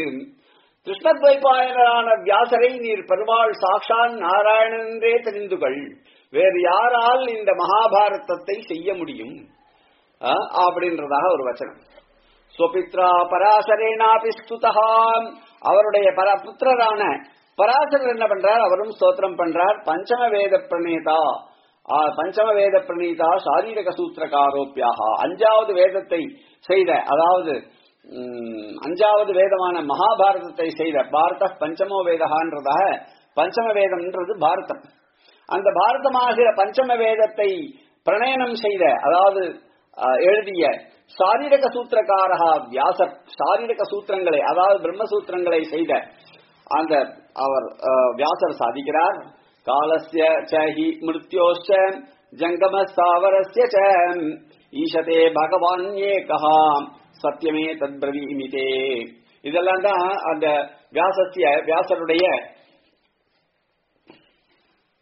கிருஷ்ணத்வைபாயனரான வியாசரை நீர் பெருமாள் சாக்ஷான் நாராயணன் என்றே தெரிந்து கொள் வேறு யாரால் இந்த மகாபாரதத்தை செய்ய முடியும் ஆ, அப்படின்றதாக ஒரு வச்சனம் ஸ்வபித்ரா பராசரேனாபி ஸ்துதா அவருடைய பர புத்திரரான பராசரர் என்ன பண்றார் அவரும் ஸ்தோத்திரம் பண்றார் பஞ்சம வேத பிரணேதா ஆ, பஞ்சம வேத பிரணீதா சாரீரக சூத்திரகாரோப்பியாக அஞ்சாவது வேதத்தை செய்த அதாவது ம், அஞ்சாவது வேதமான மகாபாரதத்தை செய்த பாரத பஞ்சமோ வேதகான்றதாக பஞ்சம வேதம்ன்றது பாரதம் அந்த பாரதமாகிற பஞ்சம வேதத்தை பிரணயனம் செய்த அதாவது அஹ், எழுதிய சாரீரக சூத்திரக்காரகா வியாசர் சாரீரக சூத்திரங்களை அதாவது பிரம்மசூத்திரங்களை செய்த அந்த அவர் அஹ், வியாசர் சாதிக்கிறார் காலஸ்ய ச ஹி மிருத்யோச்ச ஜங்கம ஸ்தாவரஸ்ய ச ஈஷதே பகவான் ஏகஹா சத்தியமே தத்பிரவீமிதே இதெல்லாம் தான் அந்த வியாசஸ்ய வியாசருடைய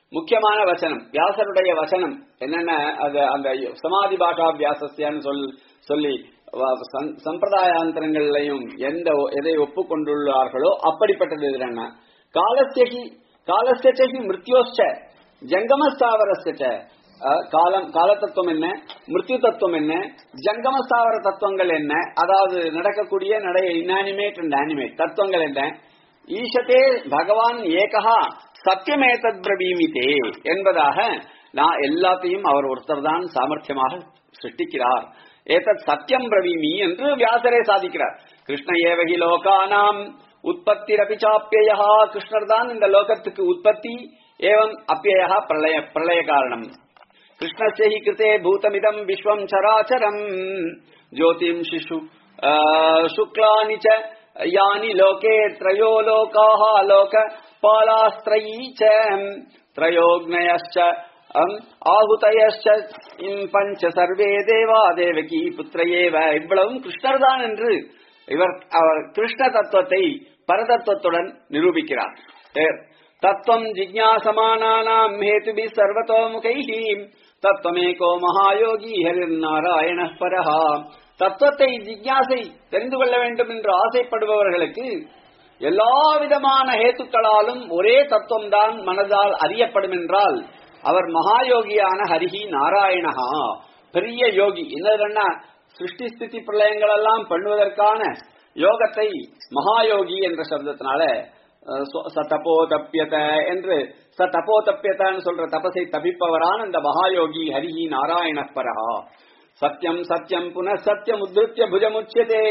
முக்கியமான வசனம் வியாசருடைய வசனம் என்னென்ன அது அந்த சமாதி பாஷா வியாசஸ்யான்னு சொல் சொல்லி வ- சம்- சம்பிரதாயாந்தரங்கள்லையும் எந்த ஒ- எதை ஒப்புக்கொண்டுள்ளார்களோ அப்படிப்பட்டது இது என்ன காலஸ்யகி காலஸ்யகி மிருத்யோச்ச ஜங்கமஸ்தாவரஸ்ய காலம் கால தத்துவம் என்ன மிருத்யு தத்துவம் என்ன ஜங்கமஸ்தாவர தத்துவங்கள் என்ன அதாவது நடக்கக்கூடிய நடை இன்ஆனிமேட் அண்ட் ஆனிமேட் தத்துவங்கள் என்ன ஈஷத்தே பகவான் ஏகா சத்தியமேதத் பிரபீமிதே என்பதாக நான் எல்லாத்தையும் அவர் ஒருத்தர் தான் சாமர்த்தியமாக சிருஷ்டிக்கிறார் ஏதத் சத்தியம் பிரவீமி என்று வியாசரே சாதிக்கிறார் கிருஷ்ண ஏவகி லோகானாம் உற்பத்தி ரபிச்சாப்பியா கிருஷ்ணர் தான் இந்த லோகத்துக்கு உற்பத்தி ஏவம் அப்பியா பிரளய பிரளய காரணம் कृष्णस्य हि कृते भूतमिदम् विश्वम् चराचरम् ज्योतिम् शिशु आ, शुक्लानि च यानि लोके त्रयो लोकाः लोकपालास्त्रयी च त्रयोग्नयश्च अम्, ஆகுதயश्च இம் பஞ்ச சர்வே தேவா தேவகி புத்திர ஏவ இவ்வளவும் கிருஷ்ணர் தான் என்று இவர் அவர் கிருஷ்ண தத்துவத்தை பரதத்துவத்துடன் நிரூபிக்கிறார் தேர். தத்துவம் ஜிஜ்ஞாசமானானாம் ஹேதுபி சர்வதோமுகைஹ தத்துவமேகோ மகாயோகி ஹரிநாராயண பரஹா தத்துவத்தை ஜிஜ்ஞாசை தெரிந்து கொள்ள வேண்டும் என்று ஆசைப்படுபவர்களுக்கு எல்லா விதமான ஹேத்துக்களாலும் ஒரே தத்துவம் தான் மனதால் அறியப்படும் என்றால் அவர் மகாயோகியான ஹரிஹி நாராயணஹா பெரிய யோகி என்னதுன்னா சிருஷ்டி ஸ்திதி பிரளயங்கள் எல்லாம் பண்ணுவதற்கான யோகத்தை மகாயோகி என்ற சப்தத்தினால அஹ், சொ- ச தபோ தப்பியத என்று ச தபோ தப்பியதன்னு சொல்ற தபசை தபிப்பவரான இந்த மகாயோகி ஹரிஹி நாராயண பரஹா சத்யம் சத்யம் புன சத்யம் உத்ருத்திய புஜமுச்சியதே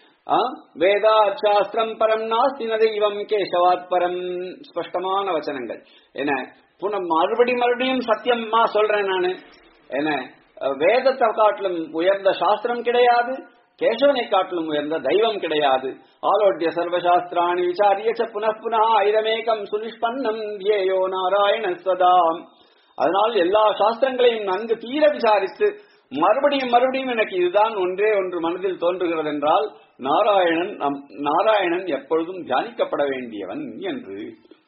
வேதாத் சாஸ்திரம் பரம் நாஸ்தி ந தெய்வம் கேசவாத் பரம் ஸ்பஷ்டமான வச்சனங்கள் என்ன புன மறுபடி மறுபடியும் சத்தியமா சொல்றேன் நானு என்ன அஹ், வேதத்தை காட்டிலும் உயர்ந்த சாஸ்திரம் கிடையாது கேசவனை காட்டிலும் உயர்ந்த தெய்வம் கிடையாது ஆலோட்ய சர்வசாஸ்திராணி விசாரிய ச புனః புனः ஐரமேகம் சுனிஷ்பன்னம் தியேயோ நாராயண சதாம் அதனால் எல்லா சாஸ்திரங்களையும் நன்கு தீர விசாரித்து மறுபடியும் மறுபடியும் எனக்கு இதுதான் ஒன்றே ஒன்று மனதில் தோன்றுகிறது என்றால் நாராயணன் நம்- நாராயணன் எப்பொழுதும் தியானிக்கப்பட வேண்டியவன் என்று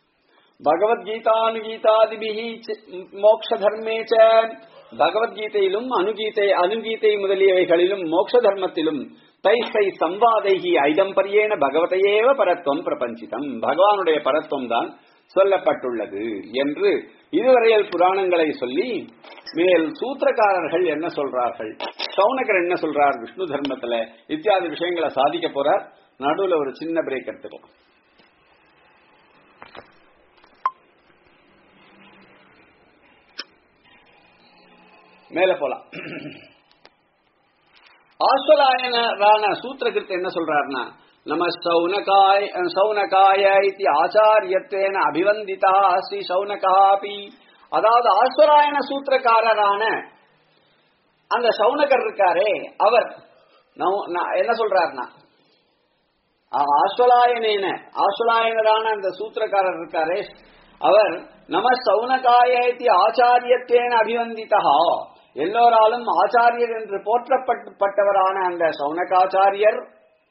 பகவத்கீதானுகீதாதிபிஹி ச- மோக்ஷ தர்மே ச பகவத்கீதையிலும் அனுகீதை அனுகீதை முதலியவைகளிலும் மோக்ஷ தர்மத்திலும் தைஸ்தை சம்வாதைகி ஐதம்பரியேன பகவதையேவ பரத்வம் பிரபஞ்சிதம் பகவானுடைய பரத்வம் தான் சொல்லப்பட்டுள்ளது என்று இதுவரையில் புராணங்களை சொல்லி மேல் சூத்திரக்காரர்கள் என்ன சொல்றார்கள் சௌனகர் என்ன சொல்றார் விஷ்ணு தர்மத்துல இத்தியாதி விஷயங்களை சாதிக்க போறார் நடுவுல ஒரு சின்ன பிரேக் எடுத்துக்கலாம் மேல போலாம் ஆஸ்வலாயனரான சூத்திரகிருத்து என்ன சொல்றாருன்னா நம சௌனகாய சௌனகாய இத்தி ஆச்சாரியத்வேன அபிவந்திதா ஸ்ரீ சௌனகாபி அதாவது ஆஸ்வராயன சூத்திரக்காரரான அந்த சௌனகர் இருக்காரே அவர் நவ- நா- என்ன சொல்றாருன்னா ஆ- ஆஸ்வலாயனேன ஆஸ்வலாயனரான அந்த சூத்திரக்காரர் இருக்காரே அவர் நம சௌனகாயத்தி ஆச்சாரியத்தேன அபிவந்திதா எல்லோராலும் ஆச்சாரியர் என்று போற்றப்பட்டவரான அந்த சௌனகாச்சாரியர்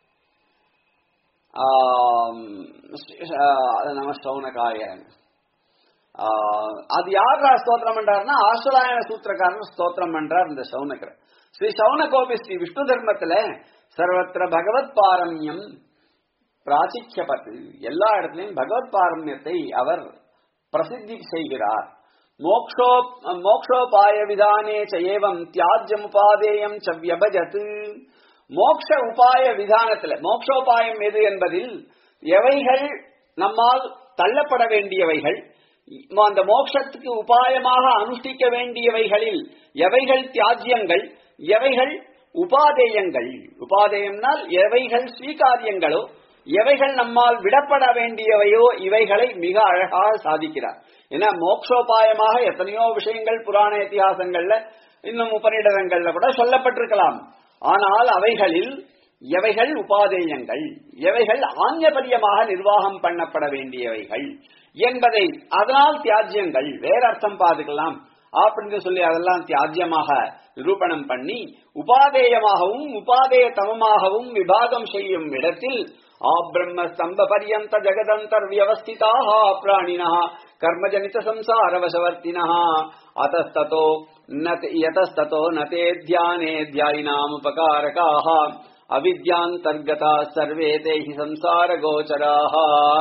ஆம், ஆ, நம சௌனகாயன் ஆ, அது யார் ஸ்தோத்திரம் பண்றாருன்னா ஆசுராயண சூத்திரக்காரர் ஸ்தோத்திரம் பண்றார் இந்த சௌனகர் ஸ்ரீ சௌனகோபி ஸ்ரீ விஷ்ணு தர்மத்துல சர்வத்திர பகவத் பாரம்யம் பிராச்சிக்கப்பட்டு எல்லா இடத்திலையும் பகவத் பாரம்யத்தை அவர் பிரசித்தி செய்கிறார் மோக்ஷோ மோக்ஷோபாய விதானே ச ஏவம் தியாஜ்யம் உபாதேயம் ச வியபஜத் மோக்ஷ உபாய விதானத்துல மோக்ஷோபாயம் எது என்பதில் எவைகள் நம்மால் தள்ளப்பட வேண்டியவைகள் அந்த மோட்சத்துக்கு உபாயமாக அனுஷ்டிக்க வேண்டியவைகளில் எவைகள் தியாஜ்யங்கள் எவைகள் உபாதேயங்கள் உபாதேயம்னால் எவைகள் ஸ்வீகாரியங்களோ எவைகள் நம்மால் விடப்பட வேண்டியவையோ இவைகளை மிக அழகாக சாதிக்கிறார் ஏன்னா மோக்ஷோபாயமாக எத்தனையோ விஷயங்கள் புராண இத்திஹாசங்கள்ல இன்னும் உபநிடதங்கள்ல கூட சொல்லப்பட்டிருக்கலாம் ஆனால் அவைகளில் எவைகள் உபாதேயங்கள் எவைகள் ஆஞ்சபரியமாக நிர்வாகம் பண்ணப்பட வேண்டியவைகள் என்பதை அதனால் தியாஜ்யங்கள் வேற அர்த்தம் பார்த்துக்கலாம் அப்படின்னு சொல்லி அதெல்லாம் தியாஜ்யமாக நிரூபணம் பண்ணி உபாதேயமாகவும் உபாதேய தமமாகவும் விபாகம் செய்யும் இடத்தில் ஆப்ரம்ம ஸ்தம்ப பரியந்த ஜெகதந்தர் வியவஸ்திதாக பிராணினः கர்மஜனித சம்சார வசவர்த்தினः அத்தஸ்ததோ ந யதஸ்ததோ ந தே தியானே தியாயினாம் உபகாரகாः அவித்யாந்தர்கதா சர்வே தேஹி சம்சார கோச்சராக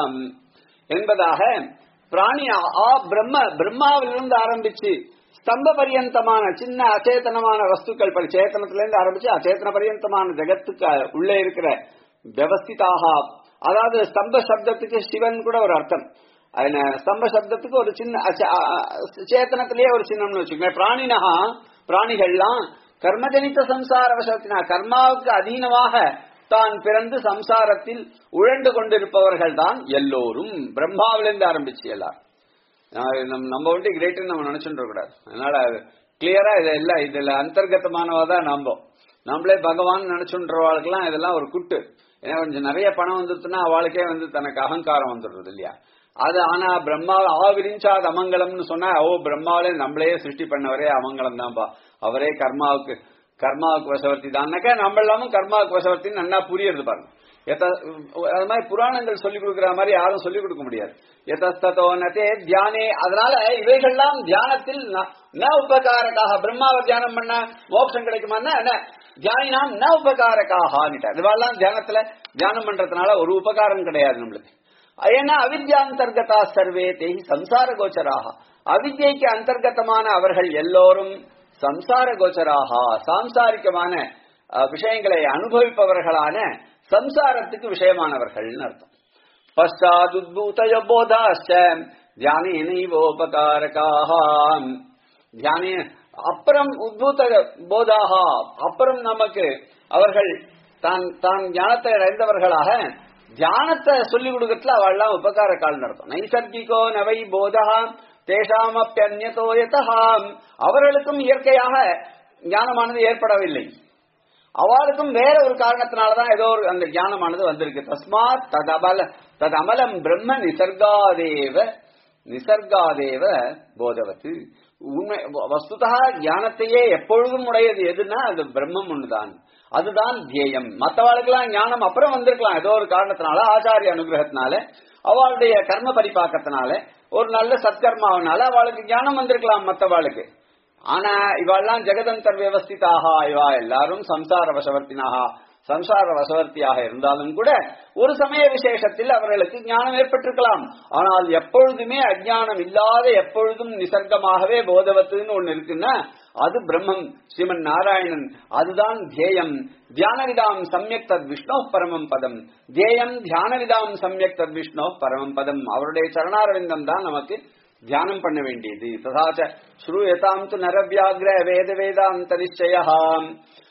என்பதாக பிராணி ஆ பிரம்ம பிரம்மாவிலிருந்து ஆரம்பிச்சு ஸ்தம்ப பரியந்தமான சின்ன அச்சேதனமான வஸ்துக்கள் பரி சேத்தனத்திலிருந்து ஆரம்பிச்சு அச்சேதன பரியந்தமான ஜெகத்துக்கு உள்ளே இருக்கிற வியவஸ்திதாக அதாவது ஸ்தம்ப சப்தத்துக்கு சிவன் கூட ஒரு அர்த்தம் அதுல ஸ்தம்ப சப்தத்துக்கு ஒரு சின்ன அச்ச- அ- அ- சேத்தனத்திலேயே ஒரு சின்னம்னு வச்சுக்கோங்க பிராணினஹா பிராணிகள்லாம் கர்மஜனித சம்சார வசத்தினா கர்மாவுக்கு அதீனமாக தான் பிறந்து சம்சாரத்தில் உழண்டு கொண்டிருப்பவர்கள் தான் எல்லோரும் பிரம்மாவிலிருந்து ஆரம்பிச்சு எல்லாரும் நான் நம்ம நம்ம வந்து கிரேட்னு நம்ம நினைச்சுட்டு கூடாது அதனால கிளியரா இது எல்லாம் இதுல அந்தர்கதமானவா தான் நம்ப நம்மளே பகவான் நினைச்சுன்றவாளுக்கெல்லாம் இதெல்லாம் ஒரு குட்டு ஏன்னா கொஞ்சம் நிறைய பணம் வந்துருச்சுன்னா அவளுக்கே வந்து தனக்கு அகங்காரம் வந்துடுறது இல்லையா அது ஆனா பிரம்மா ஆவிரிஞ்சாத அமங்கலம்னு சொன்னா ஓ பிரம்மாவிலே நம்மளே சிருஷ்டி பண்ணவரே அமங்கலம் தான்ப்பா அவரே கர்மாவுக்கு கர்மாவுக்கு வசவர்த்தி தான்னாக்கா நம்ம எல்லாமும் கர்மாவுக்கு வசவர்த்தின்னு நல்லா புரியுறது பாருங்க எத- அது மாதிரி புராணங்கள் சொல்லிக் கொடுக்கிற மாதிரி யாரும் சொல்லிக் கொடுக்க முடியாது எதஸ்தோ நதே தியானே அதனால இவைகள்லாம் தியானத்தில் ந- ந உபகாரக்காக பிரம்மாவை தியானம் பண்ண மோட்சம் கிடைக்குமான்னா என்ன தியானினாம் ந உபகாரக்காக இதுவெல்லாம் தியானத்துல தியானம் பண்றதுனால ஒரு உபகாரம் கிடையாது நம்மளுக்கு ஏன்னா அவித்யாந்தர்கதா சர்வே தேஹி சம்சார கோச்சராக அவித்யைக்கு அந்தர்கதமான அவர்கள் எல்லோரும் சம்சார கோச்சராக சாம்சாரிகமான அஹ், விஷயங்களை அனுபவிப்பவர்களான சம்சாரத்துக்கு விஷயமானவர்கள்னு அர்த்தம் பశ్చాదుద్భూతయ బోధాశ్చ ధ్యానేనైవోపకారకాः தியானே அப்புறம் உத்பூத போதாக அப்புறம் நமக்கு அவர்கள் தான் தான் ஞானத்தை அடைந்தவர்களாக தியானத்தை சொல்லிக் கொடுக்கறதுல அவள்லாம் உபகார கால் நடத்தும் நைசர்கிகோ நவை போதா தேஷாம் அப்பியன்யதோயதாம் அவர்களுக்கும் இயற்கையாக ஞானமானது ஏற்படவில்லை அவளுக்கும் வேற ஒரு காரணத்தினாலதான் ஏதோ ஒரு அந்த ஞானமானது வந்திருக்கு தஸ்மாத் ததபல ததமலம் பிரம்ம நிசர்காதேவ நிசர்காதேவ போதவத்து உண்மை வஸ்துதா ஞானத்தையே எப்பொழுதும் உடையது எதுன்னா அது பிரம்மம் ஒண்ணுதான் அதுதான் தியேயம் மற்றவாளுக்கெல்லாம் ஞானம் அப்புறம் வந்திருக்கலாம் ஏதோ ஒரு காரணத்தினால ஆச்சாரிய அனுகிரகத்தினால அவளுடைய கர்ம பரிபாக்கத்தினால ஒரு நல்ல சத்கர்மாவனால அவளுக்கு ஞானம் வந்திருக்கலாம் மற்றவாளுக்கு ஆனா இவெல்லாம் ஜெகதந்தர் வியவஸ்திதாக இவா எல்லாரும் சம்சார வசவர்த்தினாக சம்சார வசவர்த்தியாக இருந்தாலும் கூட ஒரு சமய விசேஷத்தில் அவர்களுக்கு ஞானம் ஏற்பட்டிருக்கலாம் ஆனால் எப்பொழுதுமே அஜ்ஞானம் இல்லாத எப்பொழுதும் நிசர்க்கமாகவே போதவத்துன்னு ஒண்ணு இருக்குன்னா அது பிரம்மம் ஸ்ரீமன் நாராயணன் அதுதான் தியேயம் தியானவிதாம் சமயக் தத் விஷ்ணோ பரமம் பதம் தியேயம் தியானவிதாம் சமயக் தத் விஷ்ணோ பரமம் பதம் அவருடைய சரணாரவிந்தம் தான் நமக்கு தியானம் பண்ண வேண்டியது ததாச்ச ஸ்ரூயதாம் து நரவியாகிர வேத வேதாந்த நிச்சயம்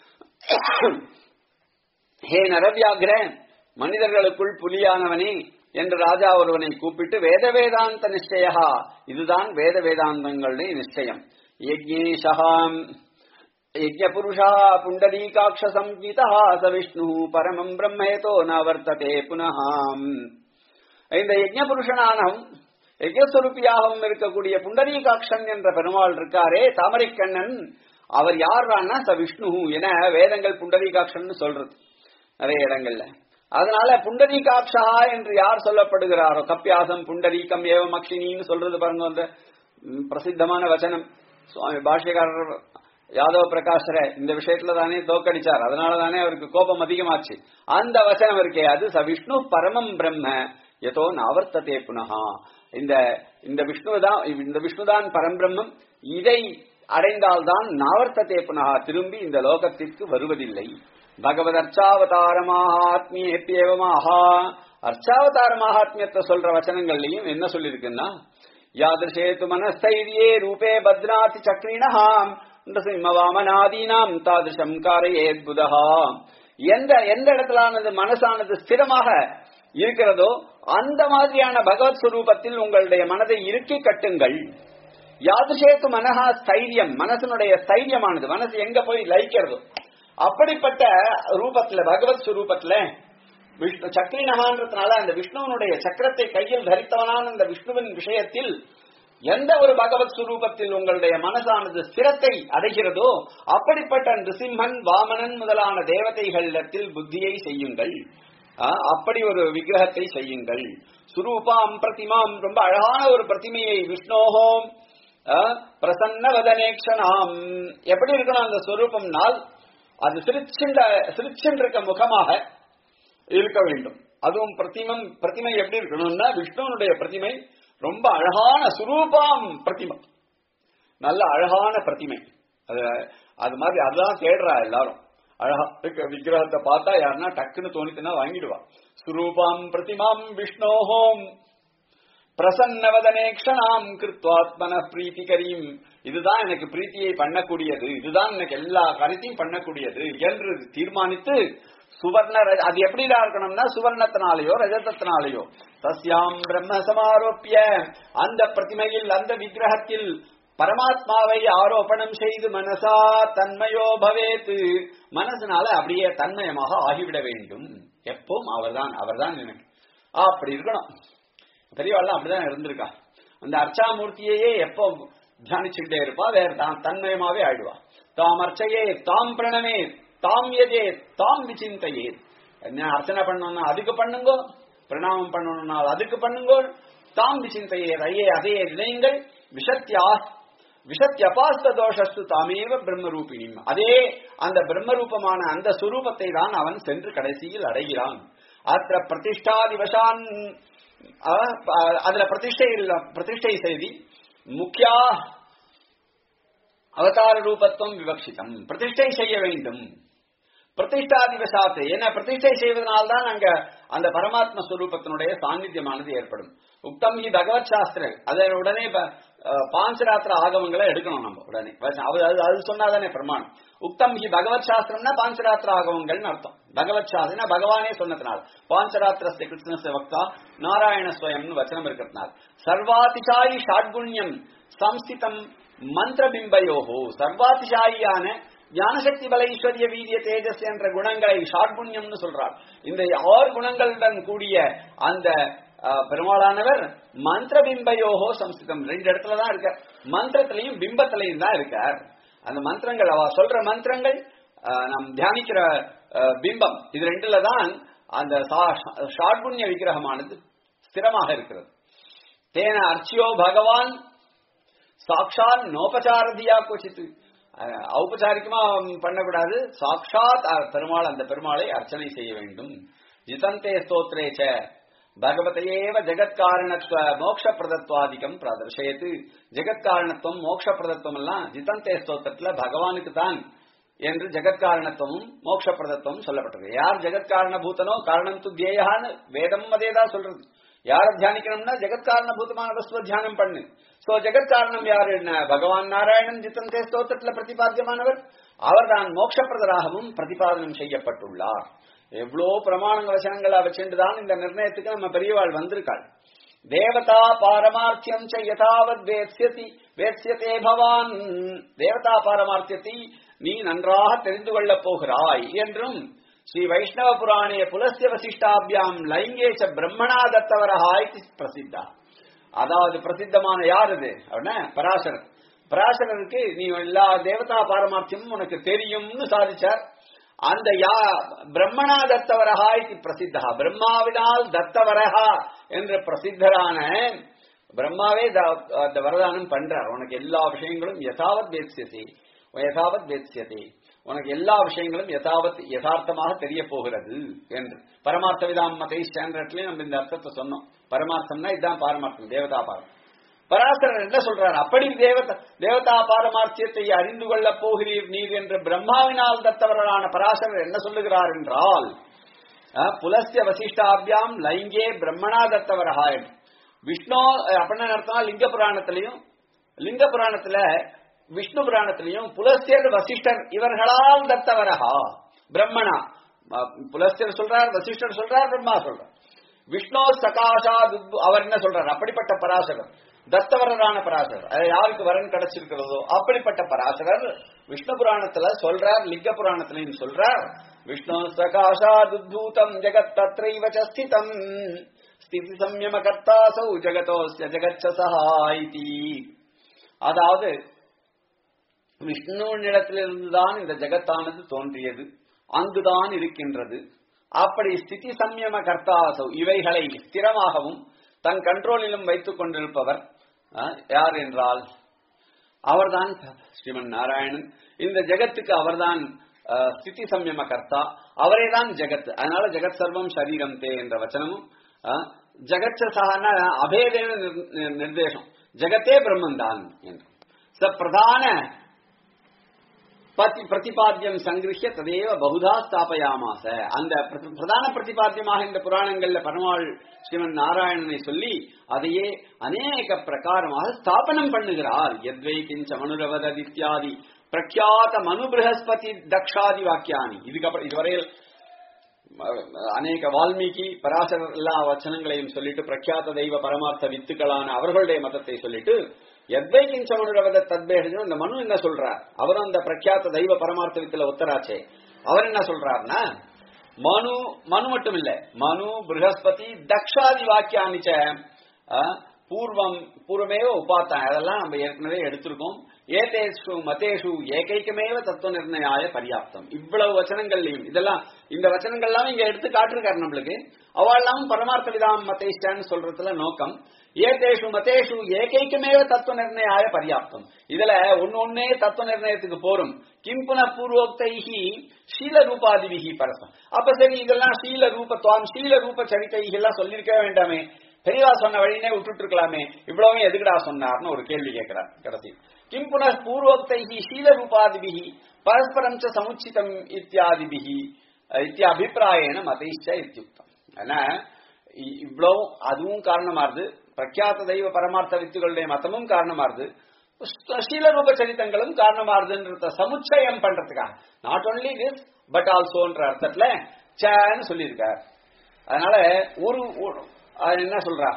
ஹே நரவியாகிர மனிதர்களுக்குள் புலியானவனே என்று ராஜா ஒருவனை கூப்பிட்டு வேத வேதாந்த நிச்சயா இதுதான் வேத வேதாந்தங்களுடைய நிச்சயம் யஜ்ஞேஷாம் யஜ்ஞபுருஷா புண்டரீகாட்ச சம்கீதா ச விஷ்ணு பரமம் பிரம்மேதோ நவர்த்ததே புனः இந்த யஜ்ஞபுருஷனானவன் யஜஸ்வரூபியாகவும் இருக்கக்கூடிய புண்டரீகாட்சன் என்ற பெருமாள் இருக்காரே தாமரைக்கண்ணன் அவர் யார்னா ச விஷ்ணு என வேதங்கள் புண்டரீகாட்சன் சொல்றது நிறைய இடங்கள்ல அதனால புண்டரீகாட்சா என்று யார் சொல்லப்படுகிறாரோ கப்பியாசம் புண்டரீகம் ஏவம் அக்ஷினின்னு சொல்றது பாருங்க அந்த ம், பிரசித்தமான வச்சனம் சுவாமி பாஷ்யக்காரர் யாதவ பிரகாஷரை இந்த விஷயத்துல தானே தோக்கடிச்சார் அதனால தானே அவருக்கு கோபம் அதிகமாச்சு அந்த வசனம் இருக்கே அது ச விஷ்ணு பரமம் பிரம்ம எதோ நாவர்த்ததே புனகா இந்த இந்த விஷ்ணுதான் இந்த விஷ்ணுதான் பரம்பிரம்மம் இதை அடைந்தால்தான் நாவர்த்ததே புனகா திரும்பி இந்த லோகத்திற்கு வருவதில்லை பகவத் அர்ச்சாவதார மகாத்மியேப்பியேவமாகா அர்ச்சாவதார மகாத்மியத்தை சொல்ற வச்சனங்கள்லயும் என்ன சொல்லியிருக்குன்னா யாதிருஷேது மனஸ்தைரியே ரூபே பத்ராதி சக்ரிணஹாம் சிம்மவாமனாதீனாம் தாதிருஷம் காரையேத் புதஹா எந்த எந்த இடத்திலானது மனசானது ஸ்திரமாக இருக்கிறதோ அந்த மாதிரியான பகவத் சுரூபத்தில் உங்களுடைய மனதை இறுக்கி கட்டுங்கள் யாதுஷேத்து மனஹா ஸ்தைரியம் மனசனுடைய ஸ்தைரியமானது மனசு எங்க போய் லயிக்கிறதோ அப்படிப்பட்ட ரூபத்துல பகவத் சுரூபத்துல விஷ்ணு சக்ரினகான்றதுனால அந்த விஷ்ணுவனுடைய சக்கரத்தை கையில் தரித்தவனான அந்த விஷ்ணுவின் விஷயத்தில் எந்த ஒரு பகவத் சுரூபத்தில் உங்களுடைய மனசானது ஸ்திரத்தை அடைகிறதோ அப்படிப்பட்ட நிருசிம்மன் வாமனன் முதலான தேவதைகளிடத்தில் புத்தியை செய்யுங்கள் ஆ, அப்படி ஒரு விக்கிரகத்தை செய்யுங்கள் சுரூபாம் பிரதிமாம் ரொம்ப அழகான ஒரு பிரதிமையை விஷ்ணோஹோம் ஆ, பிரசன்ன வதனேக்ஷனாம் எப்படி இருக்கணும் அந்த ஸ்வரூபம்னால் அது சிரிச்சுண்ட சிரிச்சுருக்க முகமாக இருக்க வேண்டும் அதுவும் பிரதிமம் பிரதிமை எப்படி இருக்கணும்னா விஷ்ணுனுடைய பிரதிமை ரொம்ப அழகான சுரூபாம் பிரதிமை நல்ல அழகான பிரதிமை அது அது மாதிரி அதுதான் தேடுறா எல்லாரும் அழகா இருக்க விக்கிரகத்தை பார்த்தா யாருன்னா டக்குன்னு தோணித்துனா வாங்கிடுவா சுரூபாம் பிரதிமாம் விஷ்ணோஹோம் பிரசன்னவதனேக்ஷனாம் கிருத்வாத்மன பிரீத்திகரீம் இதுதான் எனக்கு பிரீத்தியை பண்ணக்கூடியது இதுதான் எனக்கு எல்லா காரியத்தையும் பண்ணக்கூடியது என்று தீர்மானித்து சுவர்ண ரஜ- அது எப்படிடா இருக்கணும்னா சுவர்ணத்தினாலேயோ ரஜதத்தினாலேயோ தஸ்யாம் பிரம்ம சமாரோப்பிய அந்த பிரதிமையில் அந்த விக்கிரகத்தில் பரமாத்மாவை ஆரோபணம் செய்து மனசா தன்மயோ பவேத்து மனசுனால அப்படியே தன்மயமாக ஆகிவிட வேண்டும் எப்பவும் அவர்தான் அவர்தான் எனக்கு அப்படி இருக்கணும் பெரியவாள்லாம் அப்படிதான் இருந்திருக்கா அந்த அர்ச்சாமூர்த்தியையே எப்போ தியானிச்சுட்டே இருப்பா வேற தான் தன்மயமாவே ஆயிடுவா தாம் அர்ச்சையே தாம் பிரணமே தாம் எதே தாம் விசிந்தையே என்ன அர்ச்சனை பண்ணணும்னா அதுக்கு பண்ணுங்கோ பிரணாமம் பண்ணணும்னா அதுக்கு பண்ணுங்கோ தாம் விசிந்தையே ஐயே அதையே நினையுங்கள் விஷத்யா விஷத்யபாஸ்த தோஷஸ்து தாமேவ பிரம்மரூபிணி அதே அந்த பிரம்மரூபமான அந்த சுரூபத்தை தான் அவன் சென்று கடைசியில் அடைகிறான் அத்த பிரதிஷ்டா திவசான் அஹ், அஹ், அதுல பிரதிஷ்டை இல்ல பிரதிஷ்டை செய்தி முக்கியா அவதார ரூபத்துவம் விவக்ஷிதம் பிரதிஷ்டை செய்ய வேண்டும் பிரதிஷ்டா திவசாத்து ஏன்னா பிரதிஷ்டை செய்வதனால்தான் அங்க அந்த பரமாத்ம ஸ்வரூபத்தினுடைய சாநித்தியமானது ஏற்படும் உக்தம் ஹி பகவத் சாஸ்திர அதை உடனே ப- அஹ், பாஞ்சராத்திர ஆகமங்களை எடுக்கணும் நம்ம உடனே அது அது- அது சொன்னாதானே பிரமாணம் உக்தம் ஹி பகவத் சாஸ்திரம்னா பாஞ்சராத்திர ஆகமங்கள்னு அர்த்தம் பகவத் சாஸ்திரம் பகவானே சொன்னதுனால் பாஞ்சராத்திரஸ்ய கிருஷ்ணஸ்ய வக்தா நாராயண ஸ்வயம்னு வச்சனம் இருக்கிறதுனால் சர்வாதிசாயி ஷாட்குண்யம் சம்ஸ்திதம் மந்திரபிம்பயோகோ சர்வாதிசாயியான ஞானசக்தி பல ஐஸ்வர்ய வீரிய தேஜஸ் என்ற குணங்களை ஷாட்குண்யம்னு சொல்றார் இந்த ஆறு குணங்களுடன் கூடிய அந்த அஹ், பெருமாளானவர் மந்திர பிம்பயோகோ சம்ஸ்கிருதம் ரெண்டு இடத்துல தான் இருக்கார் மந்திரத்திலையும் பிம்பத்திலையும் தான் இருக்கார் அந்த மந்திரங்கள் அவ சொல்ற மந்திரங்கள் அஹ், நாம் தியானிக்கிற அஹ், பிம்பம் இது ரெண்டுல தான் அந்த சா- ஷாட்குண்ய விக்கிரகமானது ஸ்திரமாக இருக்கிறது தேன அர்ச்சியோ பகவான் சாக்ஷாத் நோபசாரதியா கொச்சித்து அஹ், ஔபசாரிகமா பண்ணக்கூடாது சாக்ஷாத் அஹ், பெருமாள் அந்த பெருமாளை அர்ச்சனை செய்ய வேண்டும் ஜிதந்தே ஸ்தோத்ரேச்ச பகவதையேவ ஜெகத்காரணத்துவ மோக்ஷ பிரதத்வாதிகம் பிரதர்ஷயத்து ஜெகத்காரணத்துவம் மோக்ஷ பிரதத்துவம் எல்லாம் ஜிதந்தே ஸ்தோத்திரத்துல பகவானுக்கு தான் என்று ஜெகத்காரணத்துவமும் மோட்ச பிரதத்துவம் சொல்லப்பட்டது யார் ஜெகத்காரண பூதனோ காரணம் து தியேயான்னு வேதம் அதேதான் சொல்றது யார தியானிக்கணும்னா ஜெகத்காரண பூதமான வஸ்துவ தியானம் பண்ணு சோ ஜெகத்காரணம் யாரு என்ன பகவான் நாராயணன் ஜித்தந்தே ஸ்தோத்திரத்துல பிரதிபாத்தியமானவர் அவர்தான் மோட்சப்பிரதராகவும் பிரதிபாதனம் செய்யப்பட்டுள்ளார் எவ்வளோ பிரமாணங்க வசனங்களை வச்சுட்டுதான் இந்த நிர்ணயத்துக்கு நம்ம பெரியவாள் வந்திருக்காள் தேவதா பாரமார்த்தியம் ச யதாவத் வேத்ஸ்யதி வேத்ஸ்யதே பவான் தேவதா பாரமார்த்தியத்தை நீ நன்றாக தெரிந்து கொள்ளப் போகிறாய் என்றும் ஸ்ரீ வைஷ்ணவ புராணே புலஸ்ய வசிஷ்டாபியாம் லைங்கேச்ச பிரம்மணா தத்தவரஹா இது பிரசித்தா அதாவது பிரசித்தமான யார் இது அப்படின்னா பராசரர் பராசரருக்கு நீ எல்லா தேவதா பாரமார்த்தியமும் உனக்கு தெரியும்னு சாதிச்சார் அந்த யா பிரம்மணா தத்தவரஹா இது பிரசித்தா பிரம்மாவினால் தத்தவரஹா என்ற பிரசித்தரான பிரம்மாவே த- அந்த வரதானம் பண்றார் உனக்கு எல்லா விஷயங்களும் யதாவத் வேத்ஸ்யதி யதாவத் வேத்ஸ்யதி உனக்கு எல்லா விஷயங்களும் யதாவத் யதார்த்தமாக தெரிய போகிறது என்று பரமார்த்த விதாம் மதை ஸ்டாண்டர்ட்லயும் நம்ம இந்த அர்த்தத்தை சொன்னோம் பரமார்த்தம்னா இதுதான் பாரமார்த்தம் தேவதா பாரம் பராசரர் என்ன சொல்றார் அப்படி தேவதா தேவதா பாரமார்த்தியத்தை அறிந்து கொள்ளப் போகிறீர் நீர் என்று பிரம்மாவினால் தத்தவரான பராசரர் என்ன சொல்லுகிறார் என்றால் அஹ், புலஸ்ய வசிஷ்டாபியாம் லைங்கே பிரம்மணா தத்தவரஹா என்று. விஷ்ணு அஹ், அப்படின்னு அர்த்தம் லிங்க புராணத்திலையும் லிங்க புராணத்துல விஷ்ணு புராணத்திலையும் புலஸ்யர் வசிஷ்டர் இவர்களால் தத்தவரஹா பிரம்மணா அஹ், புலஸ்யர் சொல்றார் வசிஷ்டர் சொல்றார் பிரம்மா சொல்றார் விஷ்ணு சகாஷா துப்பு- அவர் என்ன சொல்றார் அப்படிப்பட்ட பராசரர் தத்தவரரான பராசரர் அது யாருக்கு வரன் கிடைச்சிருக்கிறதோ அப்படிப்பட்ட பராசரர் விஷ்ணு புராணத்துல சொல்றார் லிங்க புராணத்திலையும் சொல்றார் விஷ்ணு சகாஷா துத்தூதம் ஜெகத் தத்ரைவ ச ஸ்திதம் ஸ்திதி சம்யம கர்த்தாசௌ ஜெகதோஸ்ய ஜெகச்ச சஹாயிதி அதாவது விஷ்ணுவினிடத்திலிருந்துதான் இந்த ஜெகத்தானது தோன்றியது அங்குதான் இருக்கின்றது அப்படி ஸ்திதி சம்யம கர்த்தாசௌ இவைகளை ஸ்திரமாகவும் தன் கண்ட்ரோலிலும் வைத்துக் கொண்டிருப்பவர் அஹ், யார் என்றால் அவர்தான் ஸ்ரீமன் நாராயணன் இந்த ஜெகத்துக்கு அவர்தான் அஹ், ஸ்திதி சம்யம கர்த்தா அவரே தான் ஜெகத் அதனால ஜெகத் சர்வம் சரீரம் தே என்ற வச்சனமும் அஹ், ஜெகத் சகான அபேதேன நிர்- நிர்- நிர்தேசம் ஜெகத்தே பிரம்மன் தான் என்று ச பிரதான பதி பிரதிபாத்தியம் சங்கிருஷ்ய ததேவ பகுதா ஸ்தாபயாமாச அந்த பிர- பிரதான பிரதிபாத்தியமாக இந்த புராணங்கள்ல பெருமாள் ஸ்ரீமன் நாராயணனை சொல்லி அதையே அநேக பிரகாரமாக ஸ்தாபனம் பண்ணுகிறார் எத்வை கிஞ்ச மனுரவத இத்தியாதி பிரக்யாத மனு பிரகஸ்பதி தக்ஷாதி வாக்கியானி இதுக்கப்புறம் இதுவரையில் அஹ், அநேக வால்மீகி பராசரர் எல்லா வச்சனங்களையும் சொல்லிட்டு பிரக்யாத தெய்வ பரமார்த்த வித்துக்களான அவர்களுடைய மதத்தை சொல்லிட்டு எத்வை கிஞ்சமனுரவத தத்பேஷம் அந்த மனு என்ன சொல்றார் அவரும் அந்த பிரக்யாத தெய்வ பரமார்த்த வித்துல ஒத்தராச்சே அவர் என்ன சொல்றாருன்னா மனு மனு மட்டும் இல்ல மனு ப்ரஹஸ்பதி தக்ஷாதி வாக்கியானிச்ச அஹ், பூர்வம் பூர்வமேவ உபாத்தான் அதெல்லாம் நம்ம ஏற்கனவே எடுத்திருக்கோம் ஏதேஷு மதேஷு ஏகைக்கமேவ தத்துவ நிர்ணயாய பர்யாப்தம் இவ்வளவு வச்சனங்கள்லையும் இதெல்லாம் இந்த வச்சனங்கள்லாம் இங்க எடுத்து காட்டிருக்காரு நம்மளுக்கு அவெல்லாம் பரமார்த்த விதாம் மதேஷ்டான்னு சொல்றதுல நோக்கம் ஏதேஷு மதேஷு ஏகைக்கமேவ தத்துவ நிர்ணயாய பர்யாப்தம் இதுல ஒன்னு ஒன்னே தத்துவ நிர்ணயத்துக்கு போரும் கிம் புன பூர்வோக்தைஹி ஷீல ரூபாதிபிகி பரஸ்பரம் அப்ப சரி இதெல்லாம் ஷீல ரூபத்துவாம் ஷீல ரூப சரிதைஹி எல்லாம் சொல்லிருக்கவே வேண்டாமே பெரியவா சொன்ன வழினே விட்டுட்டு இருக்கலாமே இவ்வளவும் எதுக்குடா சொன்னார்னு ஒரு கேள்வி கேட்கிறார் கடைசி கிம் புன பூர்வோக்தைஹி ஷீல ரூபாதிபிகி பரஸ்பரம் ச சமுச்சிதம் இத்தியாதிபிகி இத்திய அபிப்பிராயன மதைச்ச இத்தியுக்தம் ஆனா இ- இவ்வளவு அதுவும் காரணமாறுது பிரக்யாத தெய்வ பரமார்த்த வித்துகளுடைய மதமும் காரணமாறுது ஸ்ரீல ரூப சரித்தங்களும் காரணமாறுதுன்றத சமுச்சயம் பண்றதுக்காக நாட் ஒன்லி திஸ் பட் ஆல்சோன்ற அர்த்தத்துல சேன்னு சொல்லியிருக்கார் அதனால ஒரு ஒரு- அது என்ன சொல்றா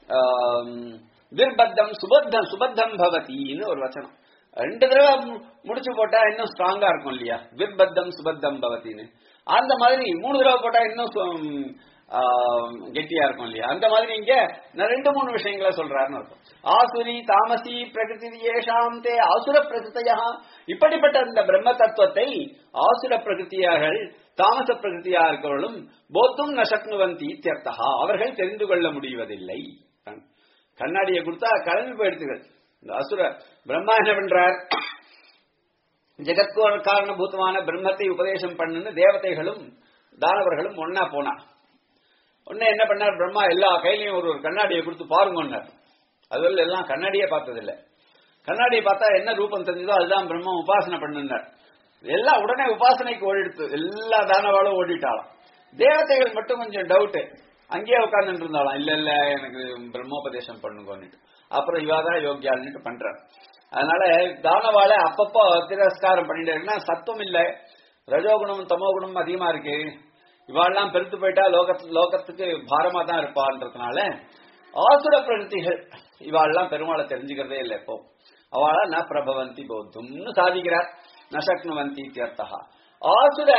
ஆம், விர்பத்தம் சுபத்தம் சுபத்தம் பவதின்னு ஒரு வச்சனம் ரெண்டு தடவை மு- முடிச்சு போட்டா இன்னும் ஸ்ட்ராங்கா இருக்கும் இல்லையா விர்பத்தம் சுபத்தம் பவதின்னு அந்த மாதிரி மூணு தடவை போட்டா இன்னும் சு- ம், ஆம், கெட்டியா இருக்கும் இல்லையா அந்த மாதிரி இங்க நான் ரெண்டு மூணு விஷயங்களை சொல்றாருன்னு அர்த்தம் ஆசுரி தாமசி பிரகிருதி ஏஷாம் தே ஆசுர பிரகிருத்தையா இப்படிப்பட்ட இந்த பிரம்ம தத்துவத்தை ஆசுர பிரகிருத்தியார்கள் தாமச பிரகிருத்தியா இருக்கவர்களும் போத்தும் நசக்னுவந்தி தியர்த்தகா அவர்கள் தெரிந்து கொள்ள முடிவதில்லை கண்ணாடியை கொடுத்தா கலந்து போயிடுத்துகள் இந்த அசுர பிரம்மா என்ன பண்றார் ஜெகத்கோ காரணபூதமான பிரம்மத்தை உபதேசம் பண்ணுன்னு தேவதைகளும் தானவர்களும் ஒன்னா போனா உடனே என்ன பண்ணார் பிரம்மா எல்லா கையிலையும் ஒரு ஒரு கண்ணாடியை கொடுத்து பாருங்கன்னார் அதுவரை எல்லாம் கண்ணாடியே பார்த்ததில்ல கண்ணாடியை பார்த்தா என்ன ரூபம் தெரிஞ்சதோ அதுதான் பிரம்மா உபாசனை பண்ணுனார் எல்லாம் உடனே உபாசனைக்கு ஓடிடுத்து எல்லா தானவாளும் ஓடிட்டாலாம் தேவதைகள் மட்டும் கொஞ்சம் டவுட் அங்கேயே உட்கார்ந்துட்டு இருந்தாலாம் இல்ல இல்ல எனக்கு பிரம்மோபதேசம் பண்ணுங்கன்னுட்டு அப்புறம் இவாதான் யோகியாள்னுட்டு பண்றார் அதனால தானவாள அப்பப்போ திரஸ்காரம் பண்ணிட்டு இருக்குன்னா சத்துவம் இல்ல ரஜோகுணம் தமோகுணம் அதிகமா இருக்கு இவாள்லாம் பெருத்து போயிட்டா லோகத்து லோகத்துக்கு பாரமா தான் இருப்பான்றதுனால ஆசுர பிரகృతిகள் இவாள்லாம் பெருமாளை தெரிஞ்சுக்கிறதே இல்லை இப்போ அவளா ந பிரபவந்தி போத்தும்னு சாதிக்கிறார் நசக்னுவந்தி இத்தியர்த்தா ஆசுர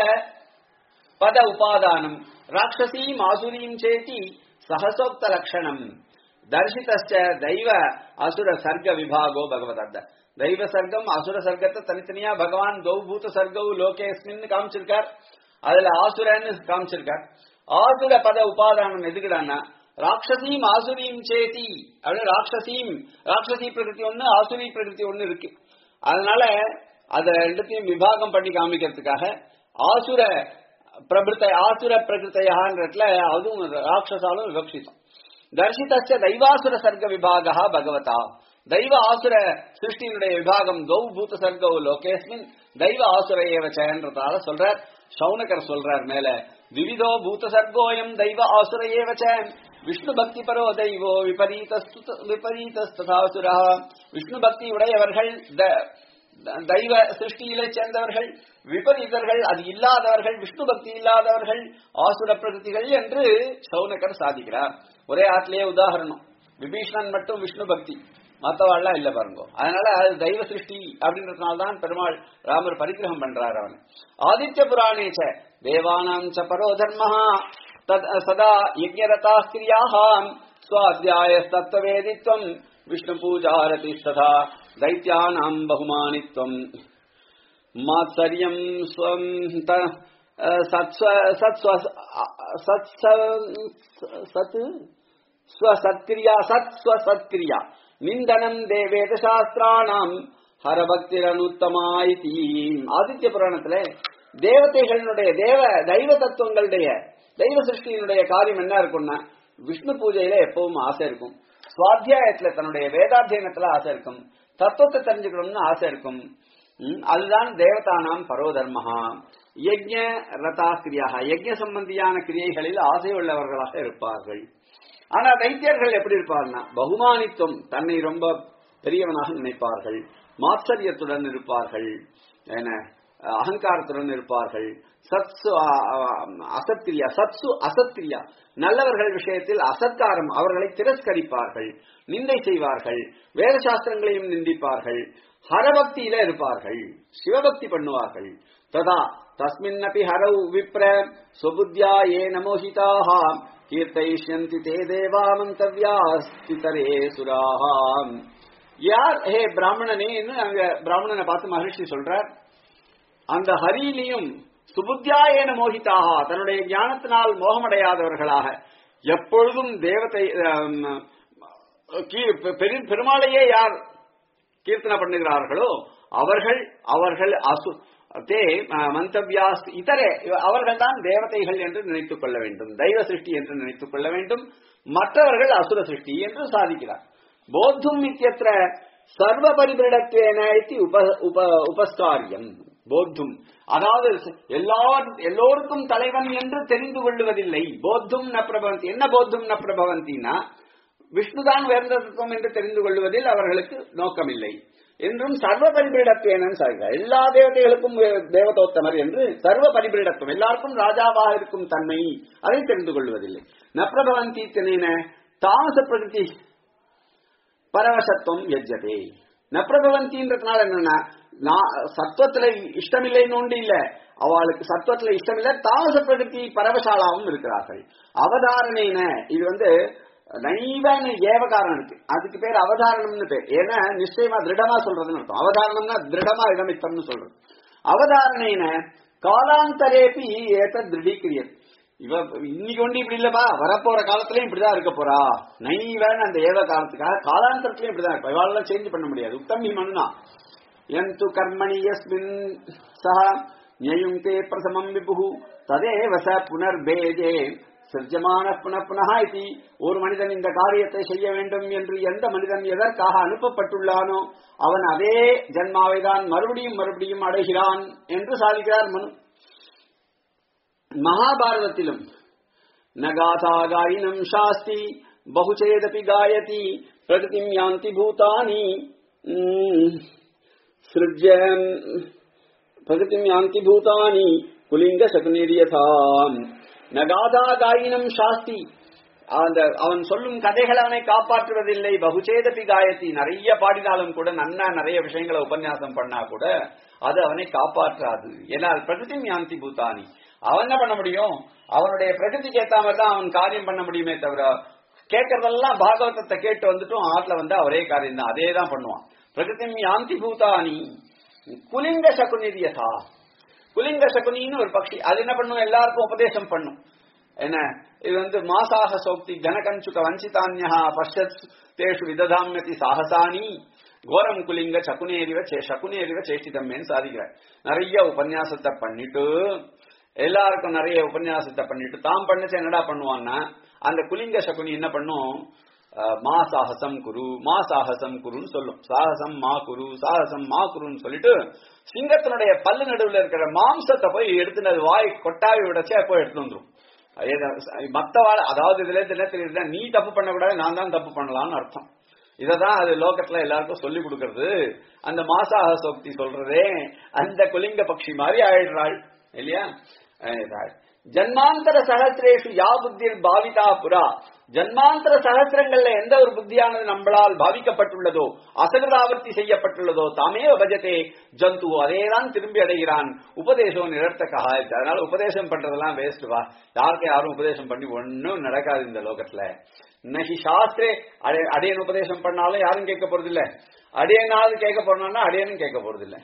பத உபாதானம் ராட்சசீம் ஆசுரீம் சேதி சகசோக்த லட்சணம் தர்சிதச்ச தெய்வ அசுர சர்க்க விபாகோ பகவதத்த தெய்வ சர்க்கம் அசுர சர்க்கத்தை தனித்தனியா பகவான் கௌபூத சர்க்கவு லோகேஸ்மின்னு காமிச்சிருக்கார் அதுல ஆசுரன்னு காமிச்சிருக்கார் ஆசுர பத உபாதானம் எதுக்குடான்னா ராட்சசீம் ஆசுரீம் சேதி அப்படின்னு ராட்சசீம் ராட்சசி பிரகிருதி ஒண்ணு ஆசுரி பிரகிருதி ஒண்ணு இருக்கு அதனால அத ரெண்டுத்தையும் விபாகம் பண்ணி காமிக்கிறதுக்காக ஆசுர பிரபிருத்த ஆசுர பிரகிருத்தையான்றதுல அதுவும் ராட்சசாலும் விவக்ஷிதம் தர்சிதச்ச தெய்வாசுர சர்க்க விபாகா பகவதா தெய்வ ஆசுர சிருஷ்டியினுடைய விபாகம் கௌ பூத சர்க்கோ லோகேஸ்மின் தெய்வ ஆசுர ஏவச்சன்றதால சொல்றார் சௌனகர் சொல்றார் மேல விவிதோ பூத சர்க்கோயம் தெய்வ ஆசுர ஏவச்ச விஷ்ணு பக்தி பரோ தெய்வோ விபரீதஸ்து விபரீதஸ்தாசுரா விஷ்ணு பக்தி உடையவர்கள் த- த- தெய்வ சிருஷ்டியிலே சேர்ந்தவர்கள் விபரீதர்கள் அது இல்லாதவர்கள் விஷ்ணு பக்தி இல்லாதவர்கள் ஆசுர பிரகிருதிகள் என்று சௌனகர் சாதிக்கிறார் ஒரே ஆட்டிலேயே உதாரணம் விபீஷணன் மட்டும் விஷ்ணு பக்தி மத்தவாள்லாம் இல்ல பாருங்க அதனால அது தெய்வ சிருஷ்டி அப்படின்றதுனால தான் பெருமாள் ராமர் பரிகிரகம் பண்றார் அவன் ஆதித்ய புராணேச்ச தேவானாம் ச பரோ தர்மஹா தத் சதா யஜ்ஞரதா ஸ்திரியாக சுவாத்தியாய தத்துவவேதித்வம் விஷ்ணு பூஜாரதி சதா தைத்யானாம் பகுமானித்வம் மாத்சரியம் ஸ்வம் த- அஹ், சத் ஸ்வ- சத் ஸ்வ- அ- சத் ச- சத் ஸ்வசத்கிரியா சத் ஸ்வசத்கிரியா நிந்தனம் தேவேத சாஸ்திராணாம் ஹரபக்திரனுத்தமாயிதி ஆதித்ய புராணத்துல தேவதைகளுடைய தேவ தெய்வ தத்துவங்களுடைய தெய்வ சிருஷ்டியினுடைய காரியம் என்ன இருக்கும்னா விஷ்ணு பூஜையில எப்பவும் ஆசை இருக்கும் சுவாத்தியாயத்துல தன்னுடைய வேதாத்தியனத்துல ஆசை இருக்கும் தத்துவத்தை தெரிஞ்சுக்கணும்னு ஆசை இருக்கும் ம், அதுதான் தேவதானாம் பரோதர்மஹா யஜ்ஞ ரதா கிரியாக யஜ்ஞ சம்பந்தியான கிரியைகளில் ஆசை உள்ளவர்களாக இருப்பார்கள் ஆனா தைத்தியர்கள் எப்படி இருப்பார்னா பகுமானித்துவம் தன்னை ரொம்ப பெரியவனாக நினைப்பார்கள் மாத்சரியத்துடன் இருப்பார்கள் என்ன அகங்காரத்துடன் இருப்பார்கள் சத்சு அ- அ- அசத்கிரியா சத்சு அசத்கிரியா நல்லவர்கள் விஷயத்தில் அசத்காரம் அவர்களை திரஸ்கரிப்பார்கள் நிந்தை செய்வார்கள் வேத சாஸ்திரங்களையும் நிந்திப்பார்கள் ஹரபக்தியில இருப்பார்கள் சிவபக்தி பண்ணுவார்கள் ததா தஸ்மின்னபி ஹரௌ விப்ர சுபுத்யா ஏ நமோஹிதாக கீர்த்தயிஷ்யந்தி தே தேவா மந்தவ்யாஸ்திதரே சுராஹாம் யார் ஹே பிராமணனேன்னு அங்க பிராமணனை பார்த்து மகர்ஷி சொல்றார் அந்த ஹரியிலையும் சுபுத்தியாயன மோகிதாக தன்னுடைய ஞானத்தினால் மோகமடையாதவர்களாக எப்பொழுதும் தேவத்தை ஆம், கீ- பெரு- பெருமாளையே யார் கீர்த்தனை பண்ணுகிறார்களோ அவர்கள் அவர்கள் அசு தே அஹ், மந்தவ்யாஸ் இதரே அவர்கள் தான் தேவதைகள் என்று நினைத்துக் கொள்ள வேண்டும் தெய்வ சிருஷ்டி என்று நினைத்துக் கொள்ள வேண்டும் மற்றவர்கள் அசுர சிருஷ்டி என்று சாதிக்கிறார் போத்தும் இத்தியத்திர சர்வ பரிபிரடத்வேன இத்தி உப உப உபஸ்காரியம் போத்தும் அதாவது எல்லார் எல்லோருக்கும் தலைவன் என்று தெரிந்து கொள்ளுவதில்லை போத்தும் ந பிரபவந்தி என்ன போத்தும் ந பிரபவந்தினா விஷ்ணுதான் உயர்ந்த தத்துவம் என்று தெரிந்து கொள்வதில் அவர்களுக்கு நோக்கமில்லை என்றும் சர்வ பரிபீடத்துவன் சொல்கிறார் எல்லா தேவதைகளுக்கும் தேவதோத்தமர் என்று சர்வ பரிபீடத்துவம் எல்லாருக்கும் ராஜாவாக இருக்கும் தன்மை அதை தெரிந்து கொள்வதில்லை நப்ரபவந்தி தினேன தாமச பிரகிருதி பரவசத்துவம் எஜ்ஜதே நப்ரபவந்தின்றதுனால என்னன்னா நான் சத்துவத்துல இஷ்டமில்லைன்னு ஒன்று இல்ல அவளுக்கு சத்துவத்துல இஷ்டமில்லை தாமச பிரகிருதி பரவசாலாவும் இருக்கிறார்கள் அவதாரணேன இது வந்து நைவன ஏவகாரம் இருக்கு அதுக்கு பேர் அவதாரணம்னு பேர் ஏன்னா நிச்சயமா திருடமா சொல்றதுன்னு அர்த்தம் அவதாரணம்னா திருடமா இடமித்தம்னு சொல்றது அவதாரணேன காலாந்தரேபி ஏத்த திருடீக்கிரியது இவ இன்னைக்கு ஒண்டி இப்படி இல்லப்பா வரப்போற காலத்திலயும் இப்படிதான் இருக்க போறா நைவன் அந்த ஏவ காலத்துக்காக காலாந்தரத்திலயும் இப்படிதான் இருப்பா இவாளெல்லாம் சேஞ்ச் பண்ண முடியாது உத்தமி மனுனா யந்து கர்மணி யஸ்மின் சஹ நியுங்கே பிரதமம் விபுஹு ததேவ ச புனர்பேதே சிர்ஜமான புன புனஹ இதி ஒரு மனிதன் இந்த காரியத்தை செய்ய வேண்டும் என்று எந்த மனிதன் எதற்காக அனுப்பப்பட்டுள்ளானோ அவன் அதே ஜன்மாவை தான் மறுபடியும் மறுபடியும் அடைகிறான் என்று சாதிக்கிறார் மனு மகாபாரதத்திலும் நகாதா காயினம் சாஸ்தி பகுச்சேதபி காயதி பிரகிருதிம் யாந்தி பூதானி உம், சிருஜ்ய பிரகிருதிம் யாந்தி பூதானி குலிங்க சகுனிரியதாம் நகாதா காயினம் சாஸ்தி அந்த அவன் சொல்லும் கதைகள் அவனை காப்பாற்றுவதில்லை பகுச்சேதபி காயத்தி நிறைய பாடினாலும் கூட நன்னா நிறைய விஷயங்களை உபன்யாசம் பண்ணா கூட அது அவனை காப்பாற்றாது ஏன்னால் பிரகிருதி யாந்தி பூதானி அவன் என்ன பண்ண முடியும் அவனுடைய பிரகிருதிக்கு ஏத்த மாதிரி தான் அவன் காரியம் பண்ண முடியுமே தவிர கேட்கறதெல்லாம் பாகவதத்தை கேட்டு வந்துட்டும் ஆட்ல வந்து அவரே காரியம் தான் அதே தான் பண்ணுவான் பிரகிருதி யாந்தி பூதானி குலிங்க சகுனிரியதா குலிங்க சகுனின்னு ஒரு பக்ஷி அது என்ன பண்ணும் எல்லாருக்கும் உபதேசம் பண்ணும் என்ன இது வந்து மாசாக சோக்தி ஜனகஞ்சுக வஞ்சிதான்யா பஷத் தேஷு விததாமியதி சாகசானி கோரம் குலிங்க சகுனேரிவ சே சகுனேரிவ சேஷ்டிதம்மேன்னு சாதிக்கிறார் நிறைய உபன்யாசத்தை பண்ணிட்டு எல்லாருக்கும் நிறைய உபன்யாசத்தை பண்ணிட்டு தாம் பண்ணச்சு என்னடா பண்ணுவான்னா அந்த குலிங்க சகுனி என்ன பண்ணும் அஹ், மா சாகசம் குரு மா சாகசம் குருன்னு சொல்லும் சாகசம் மா குரு சாகசம் மா குருன்னு சொல்லிட்டு சிங்கத்தினுடைய பல்லு நடுவுல இருக்கிற மாம்சத்தை போய் எடுத்துன்னு அது வாய் கொட்டாவி விடச்சே போய் எடுத்து வந்துரும் மத்தவாள் அதாவது இதுல இருந்து என்ன தெரியுதுன்னா நீ தப்பு பண்ணக்கூடாது நான் தான் தப்பு பண்ணலாம்னு அர்த்தம் இததான் அது லோகத்துல எல்லாருக்கும் சொல்லி கொடுக்கறது அந்த மாசாக சோக்தி சொல்றதே அந்த குலிங்க பக்ஷி மாதிரி ஆயிடுறாள் இல்லையா அஹ் ஜன்மாந்தர சகசிரேஷு யா புத்திர் பாவிதா புரா ஜன்மாந்தர சகசிரங்கள்ல எந்த ஒரு புத்தியானது நம்மளால் பாவிக்கப்பட்டுள்ளதோ அசகிருதாவர்த்தி செய்யப்பட்டுள்ளதோ தாமே பஜதே ஜந்து அதேதான் திரும்பி அடைகிறான் உபதேசம் நிரர்த்தகா அதனால உபதேசம் பண்றதெல்லாம் வேஸ்ட் வா யாருக்கும் யாரும் உபதேசம் பண்ணி ஒன்னும் நடக்காது இந்த லோகத்துல நகி சாஸ்திரே அடே அடையன் உபதேசம் பண்ணாலும் யாரும் கேட்க போறது இல்ல அடையனாவது கேட்க போறோம்னா அடையனும் கேட்க போறது இல்ல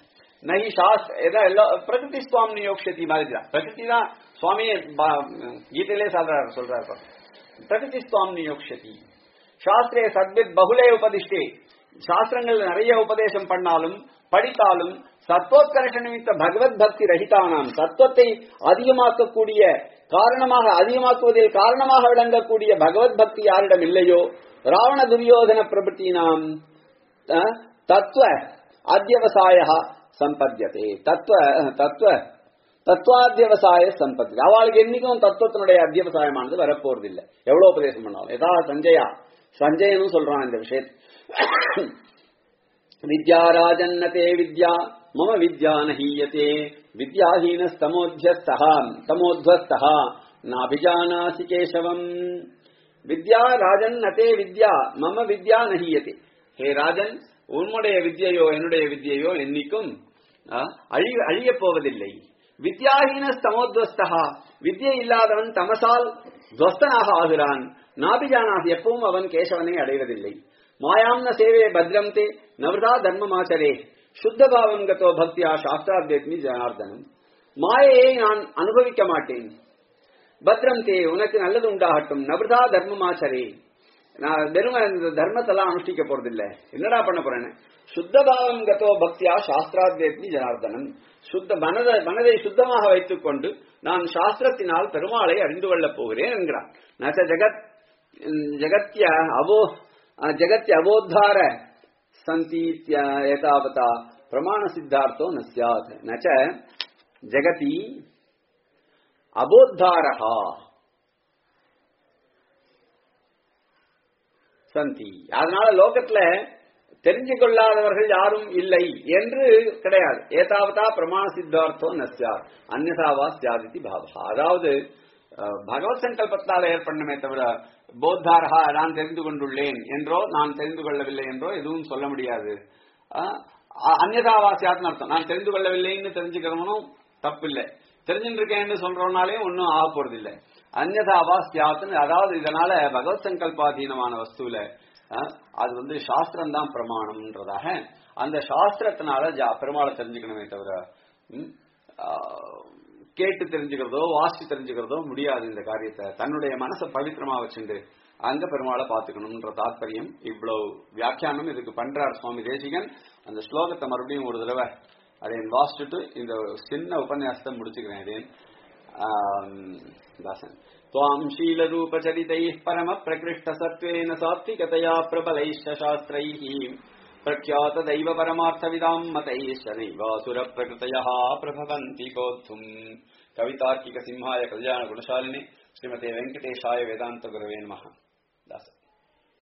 நகி சாஸ்திர ஏதோ எல்லா பிரகிருதி சுவாமி நியோக்ஷதி மாதிரி தான் பிரகிருதி தான் சுவாமியே பா- கீதையிலே சொல்றாரு சொல்றாரு பாருங்க. பிரகிருதி சுவாமி நியோக்ஷதி சாஸ்திரே சத்வித் பகுலே உபதிஷ்டே சாஸ்திரங்கள் நிறைய உபதேசம் பண்ணாலும் படித்தாலும் சத்வோத்கர்ஷ நிமித்த பகவத் பக்தி ரஹிதானாம் சத்வத்தை அதிகமாக்கக்கூடிய காரணமாக அதிகமாக்குவதில் காரணமாக விளங்கக்கூடிய பகவத் பக்தி யாரிடம் இல்லையோ ராவண துரியோதன பிரபுத்தினாம் அஹ், தத்துவ அத்தியவசாய சம்பத்தியதே தத்துவ தத்துவ தத்துவாத்தியவசாய சம்பத்தி அவளுக்கு என்னைக்கும் தத்துவத்தினுடைய அத்தியவசாயமானது வரப்போறது இல்லை எவ்வளவு உபதேசம் பண்ணாலும் ஏதா சஞ்சயா சஞ்சயனும் சொல்றான் இந்த விஷயத்தை வித்யாராஜன்னதே வித்யா மம வித்யா நஹீயதே வித்யாஹீனஸ்தமோத்யஸ்தः தமோத்வஸ்தः நாபிஜானாசி கேசவம் வித்யா ராஜன் நதே வித்யா மம வித்யா நஹீயதே ஹே ராஜன் உன்னுடைய வித்யையோ என்னுடைய வித்யையோ என்னைக்கும் ஆ, அழிய அழியப் போவதில்லை வித்யாஹீன தமோத்வஸ்தா வித்யை இல்லாதவன் தமசால் துவஸ்தனாக ஆகிறான் நாபிஜானாசி எப்பவும் அவன் கேசவனை அடைவதில்லை மாயாம்ன சேவே பத்ரம் தே நவதா தர்மமாச்சரே சுத்த பாவம் கதோ பக்தியா சாஸ்திராத்யத்மி ஜனார்தனம் மாயையை நான் அனுபவிக்க மாட்டேன் பத்ரம் தே உனக்கு நல்லது உண்டாகட்டும் நவதா தர்மமாச்சரே நான் வெறும் இந்த தர்மத்தெல்லாம் அனுஷ்டிக்க போறதில்ல என்னடா பண்ண போறேன்னு சுத்த பாவம் கதோ பக்தியா சாஸ்திராத்யத்மி ஜனார்தனம் சுத்த மனத மனதை சுத்தமாக வைத்துக் கொண்டு நான் சாஸ்திரத்தினால் பெருமாளை அறிந்து கொள்ளப் போகிறேன் என்கிறான் நச்ச ஜெகத் ஜெகத்ய அபோ ஜெகத்ய அபோத்தார சந்தீத்ய ஏதாவதா பிரமாண சித்தார்த்தோ ந சியாத் நச்ச ஜெகதி அபோத்தாரஹா சந்தி அதனால லோகத்துல தெரிஞ்சு கொள்ளாதவர்கள் யாரும் இல்லை என்று கிடையாது ஏதாவதா பிரமாண சித்தார்த்தோ நஸ்யார் அந்நதாவா சியாதித்தி பாவா அதாவது அஹ், பகவத் சங்கல்பத்தால் ஏற்படணுமே தவிர போத்தாரகா நான் தெரிந்து கொண்டுள்ளேன் என்றோ நான் தெரிந்து கொள்ளவில்லை என்றோ எதுவும் சொல்ல முடியாது அஹ், அ- அந்நதாவா சியாத்னு அர்த்தம் நான் தெரிந்து கொள்ளவில்லைன்னு தெரிஞ்சுக்கிறவனும் தப்பில்லை தெரிஞ்சுட்டு இருக்கேன்னு சொல்றவனாலே ஒன்னும் ஆக போறது இல்ல அந்நதாவா சியாத்துன்னு அதாவது இதனால பகவத் சங்கல்பாதீனமான வஸ்துல அஹ், அது வந்து சாஸ்திரம் தான் பிரமாணம்ன்றதாக அந்த சாஸ்திரத்தினால ஜா- பெருமாளை தெரிஞ்சுக்கணுமே தவிர ம், ஆஹ், கேட்டு தெரிஞ்சுக்கிறதோ வாசிச்சு தெரிஞ்சுக்கிறதோ முடியாது இந்த காரியத்தை தன்னுடைய மனசை பவித்திரமா வச்சுண்டு அங்க பெருமாளை பாத்துக்கணும்ன்ற தாத்பரியம் இவ்வளவு வியாக்கியானம் இதுக்கு பண்றார் சுவாமி தேசிகன் அந்த ஸ்லோகத்தை மறுபடியும் ஒரு தடவை அதை வாசிச்சுட்டு இந்த சின்ன உபன்யாசத்தை முடிச்சுக்கிறேன் இதேன் दासन् त्वाम् शीलरूपचरितैः परमप्रकृष्टसत्त्वेन सात्विकतया प्रबलैश्च शास्त्रैः प्रख्यातदैव परमार्थविदाम् मतैश्च नैवासुरप्रकृतयः प्रभवन्ति कोद्धुम् कवितार्किकसिंहाय कल्याणगुणशालिने श्रीमते वेङ्कटेशाय वेदान्तगुरवे नमः दास